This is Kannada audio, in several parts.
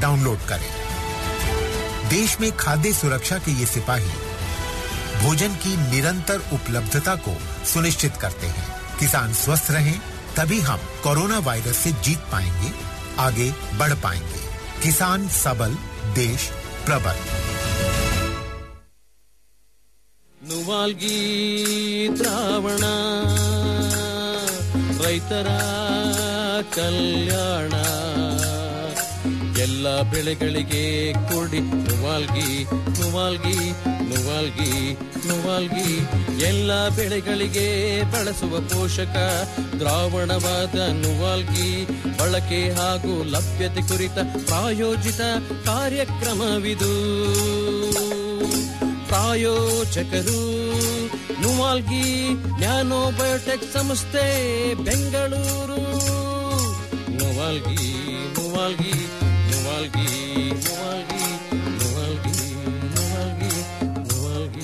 डाउनलोड करें देश में खाद्य सुरक्षा के ये सिपाही भोजन की निरंतर उपलब्धता को सुनिश्चित करते हैं किसान स्वस्थ रहें तभी हम कोरोना वायरस से जीत पाएंगे आगे बढ़ पाएंगे किसान सबल देश प्रबल ನುವಾಲ್ಗಿ ದ್ರಾವಣ ರೈತರ ಕಲ್ಯಾಣ ಎಲ್ಲ ಬೆಳೆಗಳಿಗೆ ಕೊಡಿ ನುವಾಲ್ಗಿ ನುವಾಲ್ಗಿ ನುವಾಲ್ಗಿ ನುವಾಲ್ಗಿ ಎಲ್ಲ ಬೆಳೆಗಳಿಗೆ ಬಳಸುವ ಪೋಷಕ ದ್ರಾವಣವಾದ ನುವಾಲ್ಗಿ ಬಳಕೆ ಹಾಗೂ ಲಭ್ಯತೆ ಕುರಿತ ಪ್ರಾಯೋಜಿತ ಕಾರ್ಯಕ್ರಮವಿದು ಪ್ರಾಯೋಜಕರು ನುವಾಲ್ಗಿ ನ್ಯಾನೋ ಬಯೋಟೆಕ್ ಸಂಸ್ಥೆ ಬೆಂಗಳೂರು ನುವಾಲ್ಗಿ ನುವಾಲ್ಗಿ ನುವಾಲ್ಗಿ ನುವಾಲ್ಗಿ ನುವಾಲ್ಗಿ ನುವಾಲ್ಗಿ ನುವಾಲ್ಗಿ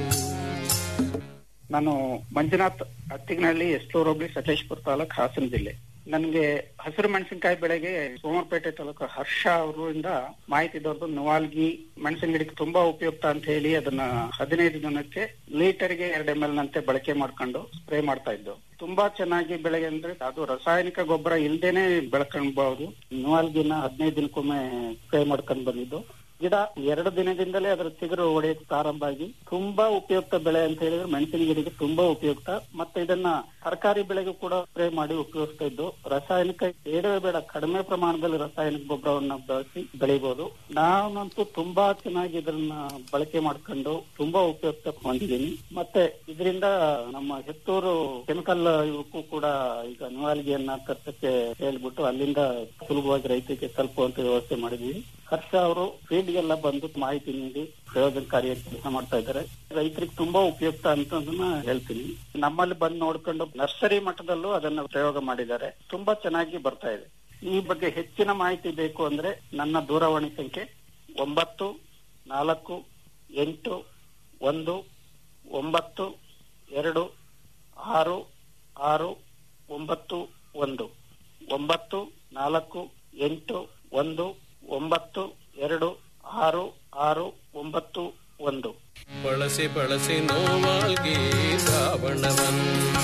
ನಾನು ಮಂಜುನಾಥ್ ಅತ್ತಿಗನಹಳ್ಳಿ ಎಸ್ಲೂರು ಹೋಬಳಿ ಸಕಲೇಶ್ಪುರ ತಾಲೂಕ್ ಹಾಸನ ಜಿಲ್ಲೆ ನನಗೆ ಹಸಿರು ಮೆಣಸಿನಕಾಯಿ ಬೆಳೆಗೆ ಸೋಮವಾರಪೇಟೆ ತಾಲೂಕು ಹರ್ಷ ಅವರಿಂದ ಮಾಹಿತಿ ದೊರೆದು ನವಾಲ್ಗಿ ಮೆಣಸಿನ ಗಿಡಕ್ಕೆ ತುಂಬಾ ಉಪಯುಕ್ತ ಅಂತ ಹೇಳಿ ಅದನ್ನ ಹದಿನೈದು ದಿನಕ್ಕೆ ಲೀಟರ್ಗೆ ಎರಡು ಎಂ ಎಲ್ ನಂತೆ ಬಳಕೆ ಮಾಡ್ಕೊಂಡು ಸ್ಪ್ರೇ ಮಾಡ್ತಾ ಇದ್ದು ತುಂಬಾ ಚೆನ್ನಾಗಿ ಬೆಳೆಗೆ ಅಂದ್ರೆ ಅದು ರಾಸಾಯನಿಕ ಗೊಬ್ಬರ ಇಲ್ದೇನೆ ಬೆಳ್ಕೊಳ್ಬಹುದು ನವಾಲ್ಗಿನ ಹದಿನೈದು ದಿನಕ್ಕೊಮ್ಮೆ ಸ್ಪ್ರೇ ಮಾಡ್ಕೊಂಡು ಬಂದಿದ್ದು ಗಿಡ ಎರಡು ದಿನದಿಂದಲೇ ಅದರ ಚಿಗುರು ಒಡೆಯಕ್ಕೆ ಪ್ರಾರಂಭ ಆಗಿ ತುಂಬಾ ಉಪಯುಕ್ತ ಬೆಳೆ ಅಂತ ಹೇಳಿದ್ರೆ ಮೆಣಸಿನ ಗಿಡಕ್ಕೆ ತುಂಬಾ ಉಪಯುಕ್ತ ಮತ್ತೆ ಇದನ್ನ ತರಕಾರಿ ಬೆಳೆಗೂ ಕೂಡ ಸ್ಪ್ರೇ ಮಾಡಿ ಉಪಯೋಗಿಸ್ತಾ ಇದ್ದು ರಾಸಾಯನಿಕ ಬೇಡವೇ ಬೇಡ ಕಡಿಮೆ ಪ್ರಮಾಣದಲ್ಲಿ ರಾಸಾಯನಿಕ ಗೊಬ್ಬರವನ್ನ ಬಳಸಿ ಬೆಳಿಬಹುದು ನಾನಂತೂ ತುಂಬಾ ಚೆನ್ನಾಗಿ ಇದನ್ನ ಬಳಕೆ ಮಾಡ್ಕೊಂಡು ತುಂಬಾ ಉಪಯುಕ್ತ ಹೊಂದಿದ್ದೀನಿ ಮತ್ತೆ ಇದರಿಂದ ನಮ್ಮ ಹೆತ್ತೂರು ಕೆಮಿಕಲ್ ಇವಕ್ಕೂ ಕೂಡ ಈಗ ನುವಾಲ್ಗಿಯನ್ನ ತರ್ಸಕ್ಕೆ ಹೇಳ್ಬಿಟ್ಟು ಅಲ್ಲಿಂದ ಸುಲಭವಾಗಿ ರೈತರಿಗೆ ತಲುಪುವಂತ ವ್ಯವಸ್ಥೆ ಮಾಡಿದ್ವಿ ಹರ್ಷ ಅವರು ಫೀಲ್ಡ್ ಗೆಲ್ಲ ಬಂದು ಮಾಹಿತಿ ನೀಡಿ ಪ್ರಯೋಜನಕಾರಿಯಾಗಿ ಕೆಲಸ ಮಾಡ್ತಾ ಇದ್ದಾರೆ ರೈತರಿಗೆ ತುಂಬಾ ಉಪಯುಕ್ತ ಅಂತ ಅದನ್ನ ಹೇಳ್ತೀನಿ ನಮ್ಮಲ್ಲಿ ಬಂದು ನೋಡ್ಕೊಂಡು ನರ್ಸರಿ ಮಟ್ಟದಲ್ಲೂ ಅದನ್ನ ಪ್ರಯೋಗ ಮಾಡಿದ್ದಾರೆ ತುಂಬಾ ಚೆನ್ನಾಗಿ ಬರ್ತಾ ಇದೆ ಈ ಬಗ್ಗೆ ಹೆಚ್ಚಿನ ಮಾಹಿತಿ ಬೇಕು ಅಂದ್ರೆ ನನ್ನ ದೂರವಾಣಿ ಸಂಖ್ಯೆ ಒಂಬತ್ತು ನಾಲ್ಕು ಎಂಟು ಒಂದು ಒಂಬತ್ತು ಎರಡು ಆರು ಆರು ಒಂಬತ್ತು ಒಂದು ಒಂಬತ್ತು ನಾಲ್ಕು ಎಂಟು ಒಂದು ಒಂಬತ್ತು ಎರಡು ಆರು ಆರು ಒಂಬತ್ತು ಒಂದು ಬಳಸಿ ಬಳಸಿ ನೋವಾಲ್ಗಿ ದ್ರಾವಣವನ್ನ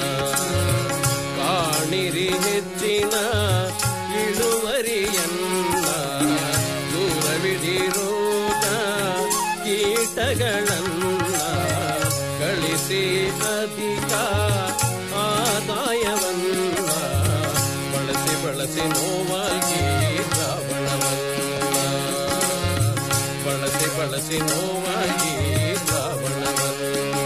ಕಾಣಿರಿ ಹೆಚ್ಚಿನ ಇಳುವರಿಯನ್ನ ದೂರವಿಡಿರೋದ ಕೀಟಗಳನ್ನ ಗಳಿಸಿ ಅಧಿಕ ಆದಾಯವನ್ನ ಬಳಸಿ ಬಳಸಿ ನೋವಾಗಿ ದ್ರಾವಣವನ್ನ ಬಳಸಿ ಬಳಸಿ ನೋವಾಗಿ ದ್ರಾವಣವನ್ನ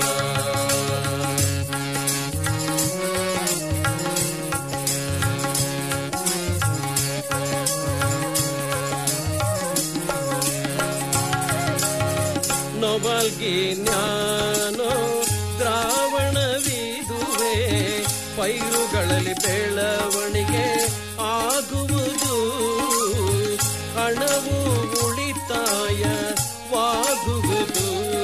ನೊಬಲ್ಗಿ ಜ್ಞಾನೋ ದ್ರಾವಣವಿದುವೆ ಪೈರುಗಳಲ್ಲಿ ಬೆಳವಣಿಗೆ ಆಗುವುದು ಹಣವು ಉಳಿತಾಯವಾಗುವುದು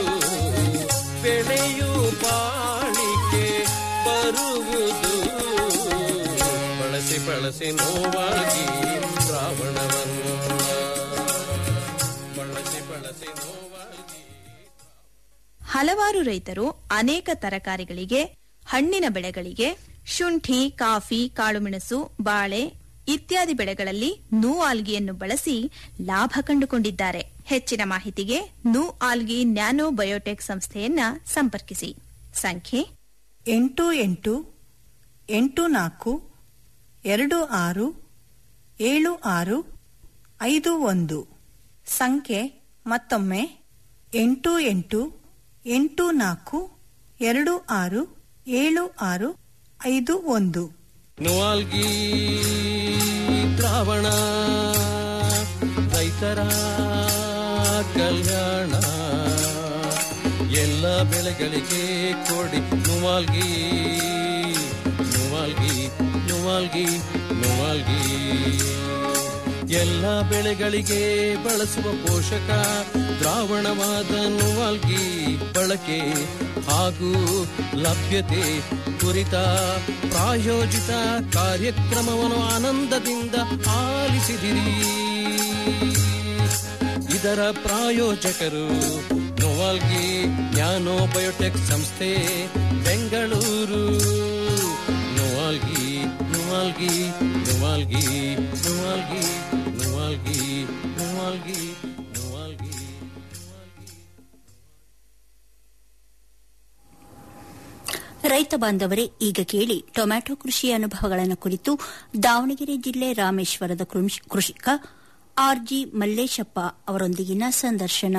ಬೆಳೆಯು ಬಾಳಿಕೆ ಬರುವುದು ಬಳಸಿ ಬಳಸಿ ನೋವಾಗಿ ದ್ರಾವಣವನ್ನು ಬಳಸಿ ಬಳಸಿ ನೋವಾಗಿ ಹಲವಾರು ರೈತರು ಅನೇಕ ತರಕಾರಿಗಳಿಗೆ ಹಣ್ಣಿನ ಬೆಳೆಗಳಿಗೆ ಶುಂಠಿ ಕಾಫಿ ಕಾಳುಮೆಣಸು ಬಾಳೆ ಇತ್ಯಾದಿ ಬೆಳೆಗಳಲ್ಲಿ ನೂ ಆಲ್ಗಿಯನ್ನು ಬಳಸಿ ಲಾಭ ಕಂಡುಕೊಂಡಿದ್ದಾರೆ ಹೆಚ್ಚಿನ ಮಾಹಿತಿಗೆ ನೂ ಆಲ್ಗಿ ನ್ಯಾನೋ ಬಯೋಟೆಕ್ ಸಂಸ್ಥೆಯನ್ನ ಸಂಪರ್ಕಿಸಿ ಸಂಖ್ಯೆ ಎಂಟು ಎಂಟು ಎಂಟು ನಾಲ್ಕು ಎರಡು ಆರು ಏಳು ಆರು ಐದು ಒಂದು ಸಂಖ್ಯೆ ಮತ್ತೊಮ್ಮೆ ಎಂಟು ಎಂಟು ಎಂಟು ನಾಲ್ಕು ಎರಡು ಆರು ಏಳು ಆರು ಐದು ಒಂದು ನುವಾಲ್ಗಿ ದ್ರಾವಣ ರೈತರ ಕಲ್ಯಾಣ ಎಲ್ಲ ಬೆಳೆಗಳಿಗೆ ಕೊಡಿ ನುವಾಲ್ಗಿ ನುವಾಲ್ಗಿ ನುವಾಲ್ಗಿ ನುವಾಲ್ಗಿ ಎಲ್ಲ ಬೆಳೆಗಳಿಗೆ ಬಳಸುವ ಪೋಷಕ ದ್ರಾವಣವಾದ ನುವಾಲ್ಗಿ ಬಳಕೆ ಹಾಗೂ ಲಭ್ಯತೆ ಕುರಿತ ಪ್ರಾಯೋಜಿತ ಕಾರ್ಯಕ್ರಮವನ್ನು ಆನಂದದಿಂದ ಆಲಿಸಿದಿರಿ ಇದರ ಪ್ರಾಯೋಜಕರು ನೋವಾಲ್ಗಿ ನ್ಯಾನೋ ಬಯೋಟೆಕ್ ಸಂಸ್ಥೆ ಬೆಂಗಳೂರು ನೋವಾಲ್ಗಿ ನೋವಾಲ್ಗಿ ನೋವಾಲ್ಗಿ ನೋವಾಲ್ಗಿ ನೋವಾಲ್ಗಿ ನೋವಾಲ್ಗಿ ನೋವಾಲ್ಗಿ ರೈತ ಬಾಂಧವರೇ ಈಗ ಕೇಳಿ ಟೊಮ್ಯಾಟೊ ಕೃಷಿ ಅನುಭವಗಳನ್ನು ಕುರಿತು ದಾವಣಗೆರೆ ಜಿಲ್ಲೆ ರಾಮೇಶ್ವರದ ಕೃಷಿ- ಕೃಷಿಕ ಆರ್ಜಿ ಮಲ್ಲೇಶಪ್ಪ ಅವರೊಂದಿಗಿನ ಸಂದರ್ಶನ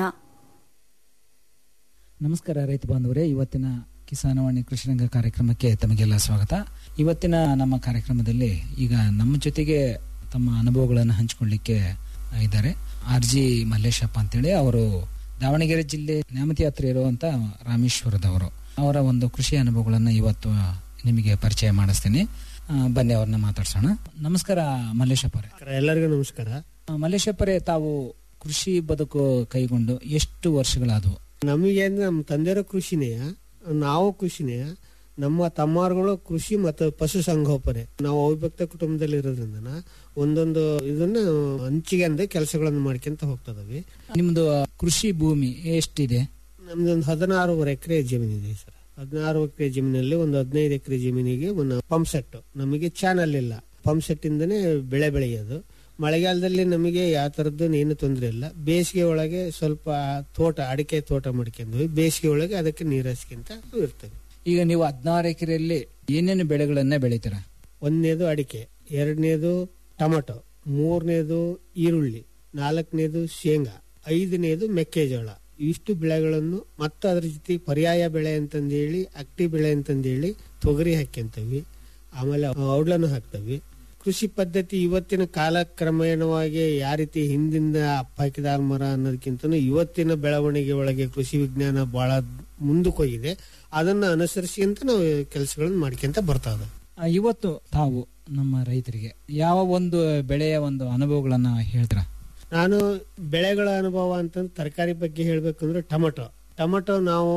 ನಮಸ್ಕಾರ ರೈತ ಬಾಂಧವರೇ ಇವತ್ತಿನ ಕಿಸಾನವಾಣಿ ಕೃಷಿರಂಗ ಕಾರ್ಯಕ್ರಮಕ್ಕೆ ತಮಗೆಲ್ಲ ಸ್ವಾಗತ ಇವತ್ತಿನ ನಮ್ಮ ಕಾರ್ಯಕ್ರಮದಲ್ಲಿ ಈಗ ನಮ್ಮ ಜೊತೆಗೆ ತಮ್ಮ ಅನುಭವಗಳನ್ನು ಹಂಚಿಕೊಳ್ಳಿಕ್ಕೆ ಇದ್ದಾರೆ ಆರ್ ಜಿ ಮಲ್ಲೇಶಪ್ಪ ಅಂತೇಳಿ ಅವರು ದಾವಣಗೆರೆ ಜಿಲ್ಲೆ ನ್ಯಾಮತಿ ಹತ್ರ ಇರುವಂತ ರಾಮೇಶ್ವರದವರು ಅವರ ಒಂದು ಕೃಷಿ ಅನುಭವಗಳನ್ನು ಇವತ್ತು ನಿಮಗೆ ಪರಿಚಯ ಮಾಡಿಸ್ತೀನಿ ಆ, ಬನ್ನಿ ಅವ್ರನ್ನ ಮಾತಾಡ್ಸೋಣ ನಮಸ್ಕಾರ ಮಲ್ಲೇಶಪ್ಪ ಅವರೇ ಎಲ್ಲರಿಗೂ ನಮಸ್ಕಾರ ಆ, ಮಲ್ಲೇಶಪ್ಪರೇ ತಾವು ಕೃಷಿ ಬದುಕು ಕೈಗೊಂಡು ಎಷ್ಟು ವರ್ಷಗಳಾದವು ನಮಗೆ ಅಂದ್ರೆ ನಮ್ಮ ತಂದೆಯರ ಕೃಷಿನೇ ನಾವು ಕೃಷಿನೇ ನಮ್ಮ ತಮ್ಮಾರುಗಳು ಕೃಷಿ ಮತ್ತು ಪಶು ಸಂಗೋಪನೆ ನಾವು ಅವಿಭಕ್ತ ಕುಟುಂಬದಲ್ಲಿ ಇರೋದ್ರಿಂದ ಒಂದೊಂದು ಇದನ್ನ ಹಂಚಿಗೆ ಅಂದ್ರೆ ಕೆಲಸಗಳನ್ನು ಮಾಡ್ಕೊಂತ ಹೋಗ್ತದವಿ ನಿಮ್ದು ಕೃಷಿ ಭೂಮಿ ಎಷ್ಟಿದೆ ನಮ್ದೊಂದು ಹದಿನಾರೂವರೆ ಎಕರೆ ಜಮೀನಿದೆ ಸರ್ ಹದಿನಾರು ಎಕರೆ ಜಮೀನಲ್ಲಿ ಒಂದು ಹದಿನೈದು ಎಕರೆ ಜಮೀನಿಗೆ ಒಂದು ಪಂಪ್ ಸೆಟ್ ನಮಗೆ ಚಾನಲ್ ಇಲ್ಲ ಪಂಪ್ ಸೆಟ್ ಇಂದನೇ ಬೆಳೆ ಬೆಳೆಯೋದು ಮಳೆಗಾಲದಲ್ಲಿ ನಮಗೆ ಯಾವ ತರದ್ದು ಏನು ತೊಂದರೆ ಇಲ್ಲ ಬೇಸಿಗೆ ಒಳಗೆ ಸ್ವಲ್ಪ ತೋಟ ಅಡಿಕೆ ತೋಟ ಮಾಡ್ಕೊಂಡ್ವಿ ಬೇಸಿಗೆ ಒಳಗೆ ಅದಕ್ಕೆ ನೀರು ಹಚ್ಕೊಂತ ಇರ್ತೇವೆ ಈಗ ನೀವು ಹದಿನಾರು ಎಕರೆಯಲ್ಲಿ ಏನೇನು ಬೆಳೆಗಳನ್ನ ಬೆಳಿತೀರಾ ಒಂದನೇದು ಅಡಿಕೆ ಎರಡನೇದು ಟೊಮಟೊ ಮೂರನೇದು ಈರುಳ್ಳಿ ನಾಲ್ಕನೇದು ಶೇಂಗಾ ಐದನೇದು ಮೆಕ್ಕೆಜೋಳ ಇಷ್ಟು ಬೆಳೆಗಳನ್ನು ಮತ್ತು ಅದ್ರ ಜೊತೆ ಪರ್ಯಾಯ ಬೆಳೆ ಅಂತಂದೇಳಿ ಅಕ್ಟಿ ಬೆಳೆ ಅಂತಂದೇಳಿ ತೊಗರಿ ಹಾಕ್ಯಂತೀವಿ ಆಮೇಲೆ ಔಡ್ಲನ್ನು ಹಾಕ್ತವಿ ಕೃಷಿ ಪದ್ಧತಿ ಇವತ್ತಿನ ಕಾಲಕ್ರಮೇಣವಾಗಿ ಯಾವ ರೀತಿ ಹಿಂದಿಂದ ಅಪ್ಪ ಹಾಕಿದ ಮರ ಅನ್ನೋದಕ್ಕಿಂತ ಇವತ್ತಿನ ಬೆಳವಣಿಗೆ ಒಳಗೆ ಕೃಷಿ ವಿಜ್ಞಾನ ಬಹಳ ಮುಂದಕ್ಕೆ ಹೋಗಿದೆ ಅದನ್ನ ಅನುಸರಿಸಿ ಅಂತ ನಾವು ಕೆಲಸಗಳನ್ನ ಮಾಡ್ಕೊಂತ ಬರ್ತಾ ಇದ್ದೇವೆ. ಆ, ಇವತ್ತು ತಾವು ನಮ್ಮ ರೈತರಿಗೆ ಯಾವ ಒಂದು ಬೆಳೆಯ ಒಂದು ಅನುಭವಗಳನ್ನ ಹೇಳ್ತೀರಾ ನಾನು ಬೆಳೆಗಳ ಅನುಭವ ಅಂತಂದ್ರೆ ತರಕಾರಿ ಬಗ್ಗೆ ಹೇಳ್ಬೇಕಂದ್ರೆ ಟೊಮಟೊ ಟೊಮಟೊ ನಾವು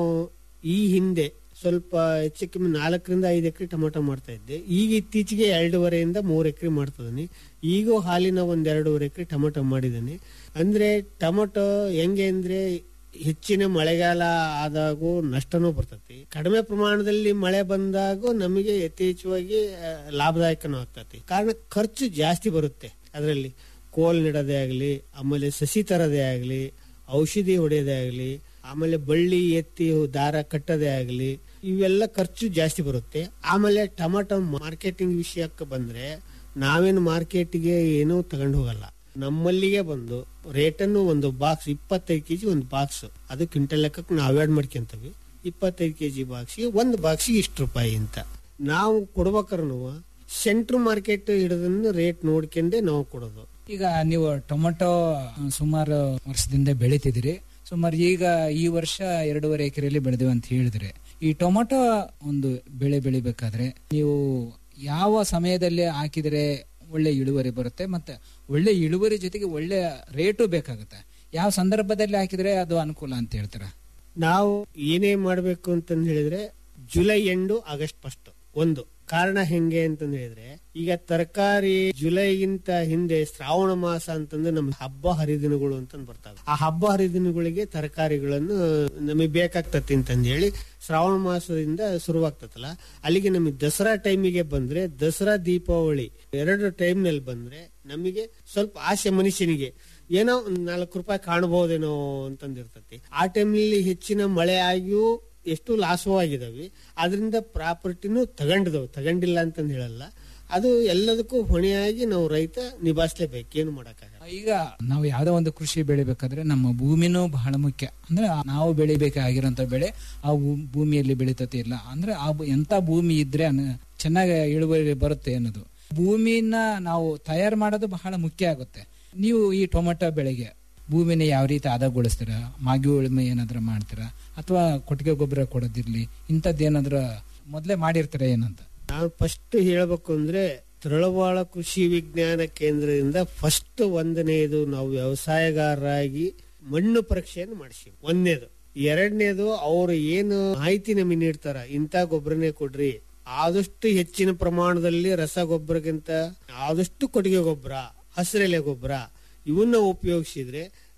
ಈ ಹಿಂದೆ ಸ್ವಲ್ಪ ಹೆಚ್ಚು ಕಮ್ಮಿ ನಾಲ್ಕರಿಂದ ಐದು ಎಕರೆ ಟೊಮಟೊ ಮಾಡ್ತಾ ಇದ್ದೆ ಈಗ ಇತ್ತೀಚೆಗೆ ಎರಡೂವರೆಯಿಂದ ಮೂರು ಎಕರೆ ಮಾಡ್ತಿದ್ದೀನಿ ಈಗೂ ಹಾಲಿನ ಒಂದ್ ಎರಡೂವರೆ ಎಕರೆ ಟೊಮಟೊ ಮಾಡಿದ್ದೀನಿ ಅಂದ್ರೆ ಟೊಮಟೊ ಹೆಂಗೆ ಅಂದ್ರೆ ಹೆಚ್ಚಿನ ಮಳೆಗಾಲ ಆದಾಗೂ ನಷ್ಟನೂ ಬರ್ತೈತಿ ಕಡಿಮೆ ಪ್ರಮಾಣದಲ್ಲಿ ಮಳೆ ಬಂದಾಗೂ ನಮಗೆ ಯಥೇಚ್ಛವಾಗಿ ಆ, ಲಾಭದಾಯಕನೂ ಆಗ್ತತಿ ಕಾರಣ ಖರ್ಚು ಜಾಸ್ತಿ ಬರುತ್ತೆ ಅದರಲ್ಲಿ ಕೋಲ್ ನೆಡೋದೇ ಆಗಲಿ ಆಮೇಲೆ ಸಸಿ ತರದೇ ಆಗಲಿ ಔಷಧಿ ಹೊಡೆಯೋದೇ ಆಗಲಿ ಆಮೇಲೆ ಬಳ್ಳಿ ಎತ್ತಿ ದಾರ ಕಟ್ಟೋದೇ ಆಗಲಿ ಇವೆಲ್ಲ ಖರ್ಚು ಜಾಸ್ತಿ ಬರುತ್ತೆ ಆಮೇಲೆ ಟೊಮಟೊ ಮಾರ್ಕೆಟಿಂಗ್ ವಿಷಯಕ್ಕೆ ಬಂದ್ರೆ ನಾವೇನು ಮಾರ್ಕೆಟ್ಗೆ ಏನೂ ತಗೊಂಡು ಹೋಗಲ್ಲ ನಮ್ಮಲ್ಲಿಗೆ ಬಂದು ರೇಟನ್ನು ಒಂದು ಬಾಕ್ಸ್ ಇಪ್ಪತ್ತೈದು ಕೆಜಿ ಒಂದು ಬಾಕ್ಸ್ ಅದು ಕ್ವಿಂಟಲ್ ಲೆಕ್ಕಕ್ಕೆ ನಾವು ಆಡ್ ಮಾಡ್ಕೊಂತೀವಿ ಇಪ್ಪತ್ತೈದು ಕೆಜಿ ಬಾಕ್ಸ್ಗೆ ಒಂದು ಬಾಕ್ಸಿಗೆ ಇಷ್ಟು ರೂಪಾಯಿ ಅಂತ ನಾವು ಕೊಡ್ಬೇಕಾದ್ರೂ ಸೆಂಟ್ರ್ ಮಾರ್ಕೆಟ್ ಹಿಡಿದನ್ನು ರೇಟ್ ನೋಡ್ಕೊಂಡೆ ನಾವು ಕೊಡೋದು ಈಗ ನೀವು ಟೊಮೆಟೊ ಆ, ಸುಮಾರು ವರ್ಷದಿಂದ ಬೆಳಿತಿದ್ದೀರಿ ಸುಮಾರು ಈಗ ಈ ವರ್ಷ ಎರಡೂವರೆ ಎಕರೆಯಲ್ಲಿ ಬೆಳೆದಿವೆ ಅಂತ ಹೇಳಿದ್ರೆ ಈ ಟೊಮೆಟೊ ಒಂದು ಬೆಳೆ ಬೆಳಿಬೇಕಾದ್ರೆ ನೀವು ಯಾವ ಸಮಯದಲ್ಲಿ ಹಾಕಿದರೆ ಒಳ್ಳೆ ಇಳುವರಿ ಬರುತ್ತೆ ಮತ್ತೆ ಒಳ್ಳೆ ಇಳುವರಿ ಜೊತೆಗೆ ಒಳ್ಳೆ ರೇಟು ಬೇಕಾಗುತ್ತೆ ಯಾವ ಸಂದರ್ಭದಲ್ಲಿ ಹಾಕಿದ್ರೆ ಅದು ಅನುಕೂಲ ಅಂತ ಹೇಳ್ತೀರಾ ನಾವು ಏನೇ ಮಾಡಬೇಕು ಅಂತಂದ್ ಹೇಳಿದ್ರೆ ಜುಲೈ ಎಂಡು ಆಗಸ್ಟ್ ಫಸ್ಟ್ ಒಂದು ಕಾರಣ ಹೆಂಗೆ ಅಂತಂದ್ ಹೇಳಿದ್ರೆ ಈಗ ತರಕಾರಿ ಜುಲೈಗಿಂತ ಹಿಂದೆ ಶ್ರಾವಣ ಮಾಸ ಅಂತಂದ್ರೆ ನಮ್ಮ ಹಬ್ಬ ಹರಿದಿನಗಳು ಅಂತ ಬರ್ತವೆ ಆ ಹಬ್ಬ ಹರಿದಿನಗಳಿಗೆ ತರಕಾರಿಗಳನ್ನು ನಮಗೆ ಬೇಕಾಗ್ತತಿ ಅಂತಂದ್ ಹೇಳಿ ಶ್ರಾವಣ ಮಾಸದಿಂದ ಶುರುವಾಗ್ತತಲ್ಲ ಅಲ್ಲಿಗೆ ನಮಗೆ ದಸರಾ ಟೈಮಿಗೆ ಬಂದ್ರೆ ದಸರಾ ದೀಪಾವಳಿ ಎರಡು ಟೈಮ್ ನಲ್ಲಿ ಬಂದ್ರೆ ನಮಗೆ ಸ್ವಲ್ಪ ಆಸೆ ಮನುಷ್ಯನಿಗೆ ಏನೋ ಒಂದ್ ನಾಲ್ಕು ರೂಪಾಯಿ ಕಾಣಬಹುದೇನೋ ಅಂತಂದಿರ್ತತಿ ಆ ಟೈಮ್ನಲ್ಲಿ ಹೆಚ್ಚಿನ ಮಳೆ ಆಗಿಯೂ ಎಷ್ಟು ಲಾಸೂ ಆಗಿದಾವೆ ಅದರಿಂದ ಪ್ರಾಪರ್ಟಿನೂ ತಗೊಂಡಿದವು ತಗೊಂಡಿಲ್ಲ ಅಂತಂದ್ ಹೇಳಲ್ಲ ಅದು ಎಲ್ಲದಕ್ಕೂ ಹೊಣೆಯಾಗಿ ನಾವು ರೈತ ನಿಭಾಯಿಸ್ಲೇಬೇಕು ಏನು ಮಾಡಕ್ಕಾಗಲ್ಲ ಈಗ ನಾವು ಯಾವ್ದೋ ಒಂದು ಕೃಷಿ ಬೆಳಿಬೇಕಾದ್ರೆ ನಮ್ಮ ಭೂಮಿನೂ ಬಹಳ ಮುಖ್ಯ ಅಂದ್ರೆ ನಾವು ಬೆಳಿಬೇಕಾಗಿರೋಂಥ ಬೆಳೆ ಆ ಭೂ- ಭೂಮಿಯಲ್ಲಿ ಬೆಳೀತತೆ ಇಲ್ಲ ಅಂದ್ರೆ ಆ ಭೂ- ಎಂತ ಭೂಮಿ ಇದ್ರೆ ಅನ್ನ- ಚೆನ್ನಾಗಿ ಇಳುವರಿ ಬರುತ್ತೆ ಅನ್ನೋದು ಭೂಮಿನ ನಾವು ತಯಾರು ಮಾಡೋದು ಬಹಳ ಮುಖ್ಯ ಆಗುತ್ತೆ ನೀವು ಈ ಟೊಮೆಟೊ ಬೆಳೆಗೆ ಭೂಮಿನ ಯಾವ ರೀತಿ ಹದಗೊಳಿಸ್ತೀರಾ ಮಾಗಿ ಉಳುಮೆ ಏನಾದ್ರೂ ಮಾಡ್ತೀರಾ ಅಥವಾ ಕೊಟ್ಟಿಗೆ ಗೊಬ್ಬರ ಕೊಡೋದಿರ್ಲಿ ಇಂಥದ್ದು ಏನಾದ್ರೂ ಮೊದಲೇ ಮಾಡಿರ್ತೀರಾ ಏನಂತ ನಾನು ಫಸ್ಟ್ ಹೇಳ್ಬೇಕು ಅಂದ್ರೆ ತರಳವಾಳ ಕೃಷಿ ವಿಜ್ಞಾನ ಕೇಂದ್ರದಿಂದ ಫಸ್ಟ್ ಒಂದನೇದು ನಾವು ವ್ಯವಸಾಯಗಾರರಾಗಿ ಮಣ್ಣು ಪರೀಕ್ಷೆಯನ್ನು ಮಾಡಿಸಿ ಒಂದನೇದು ಎರಡನೇದು ಅವರು ಏನು ಮಾಹಿತಿ ನಮಗೆ ನೀಡ್ತಾರ ಇಂಥ ಗೊಬ್ಬರನೇ ಕೊಡ್ರಿ ಆದಷ್ಟು ಹೆಚ್ಚಿನ ಪ್ರಮಾಣದಲ್ಲಿ ರಸಗೊಬ್ಬರಕ್ಕಿಂತ ಆದಷ್ಟು ಕೊಟ್ಟಿಗೆ ಗೊಬ್ಬರ ಹಸಿರೆಲೆ ಗೊಬ್ಬರ ಇವನ್ನ ಉಪಯೋಗಿಸಿದ್ರೆ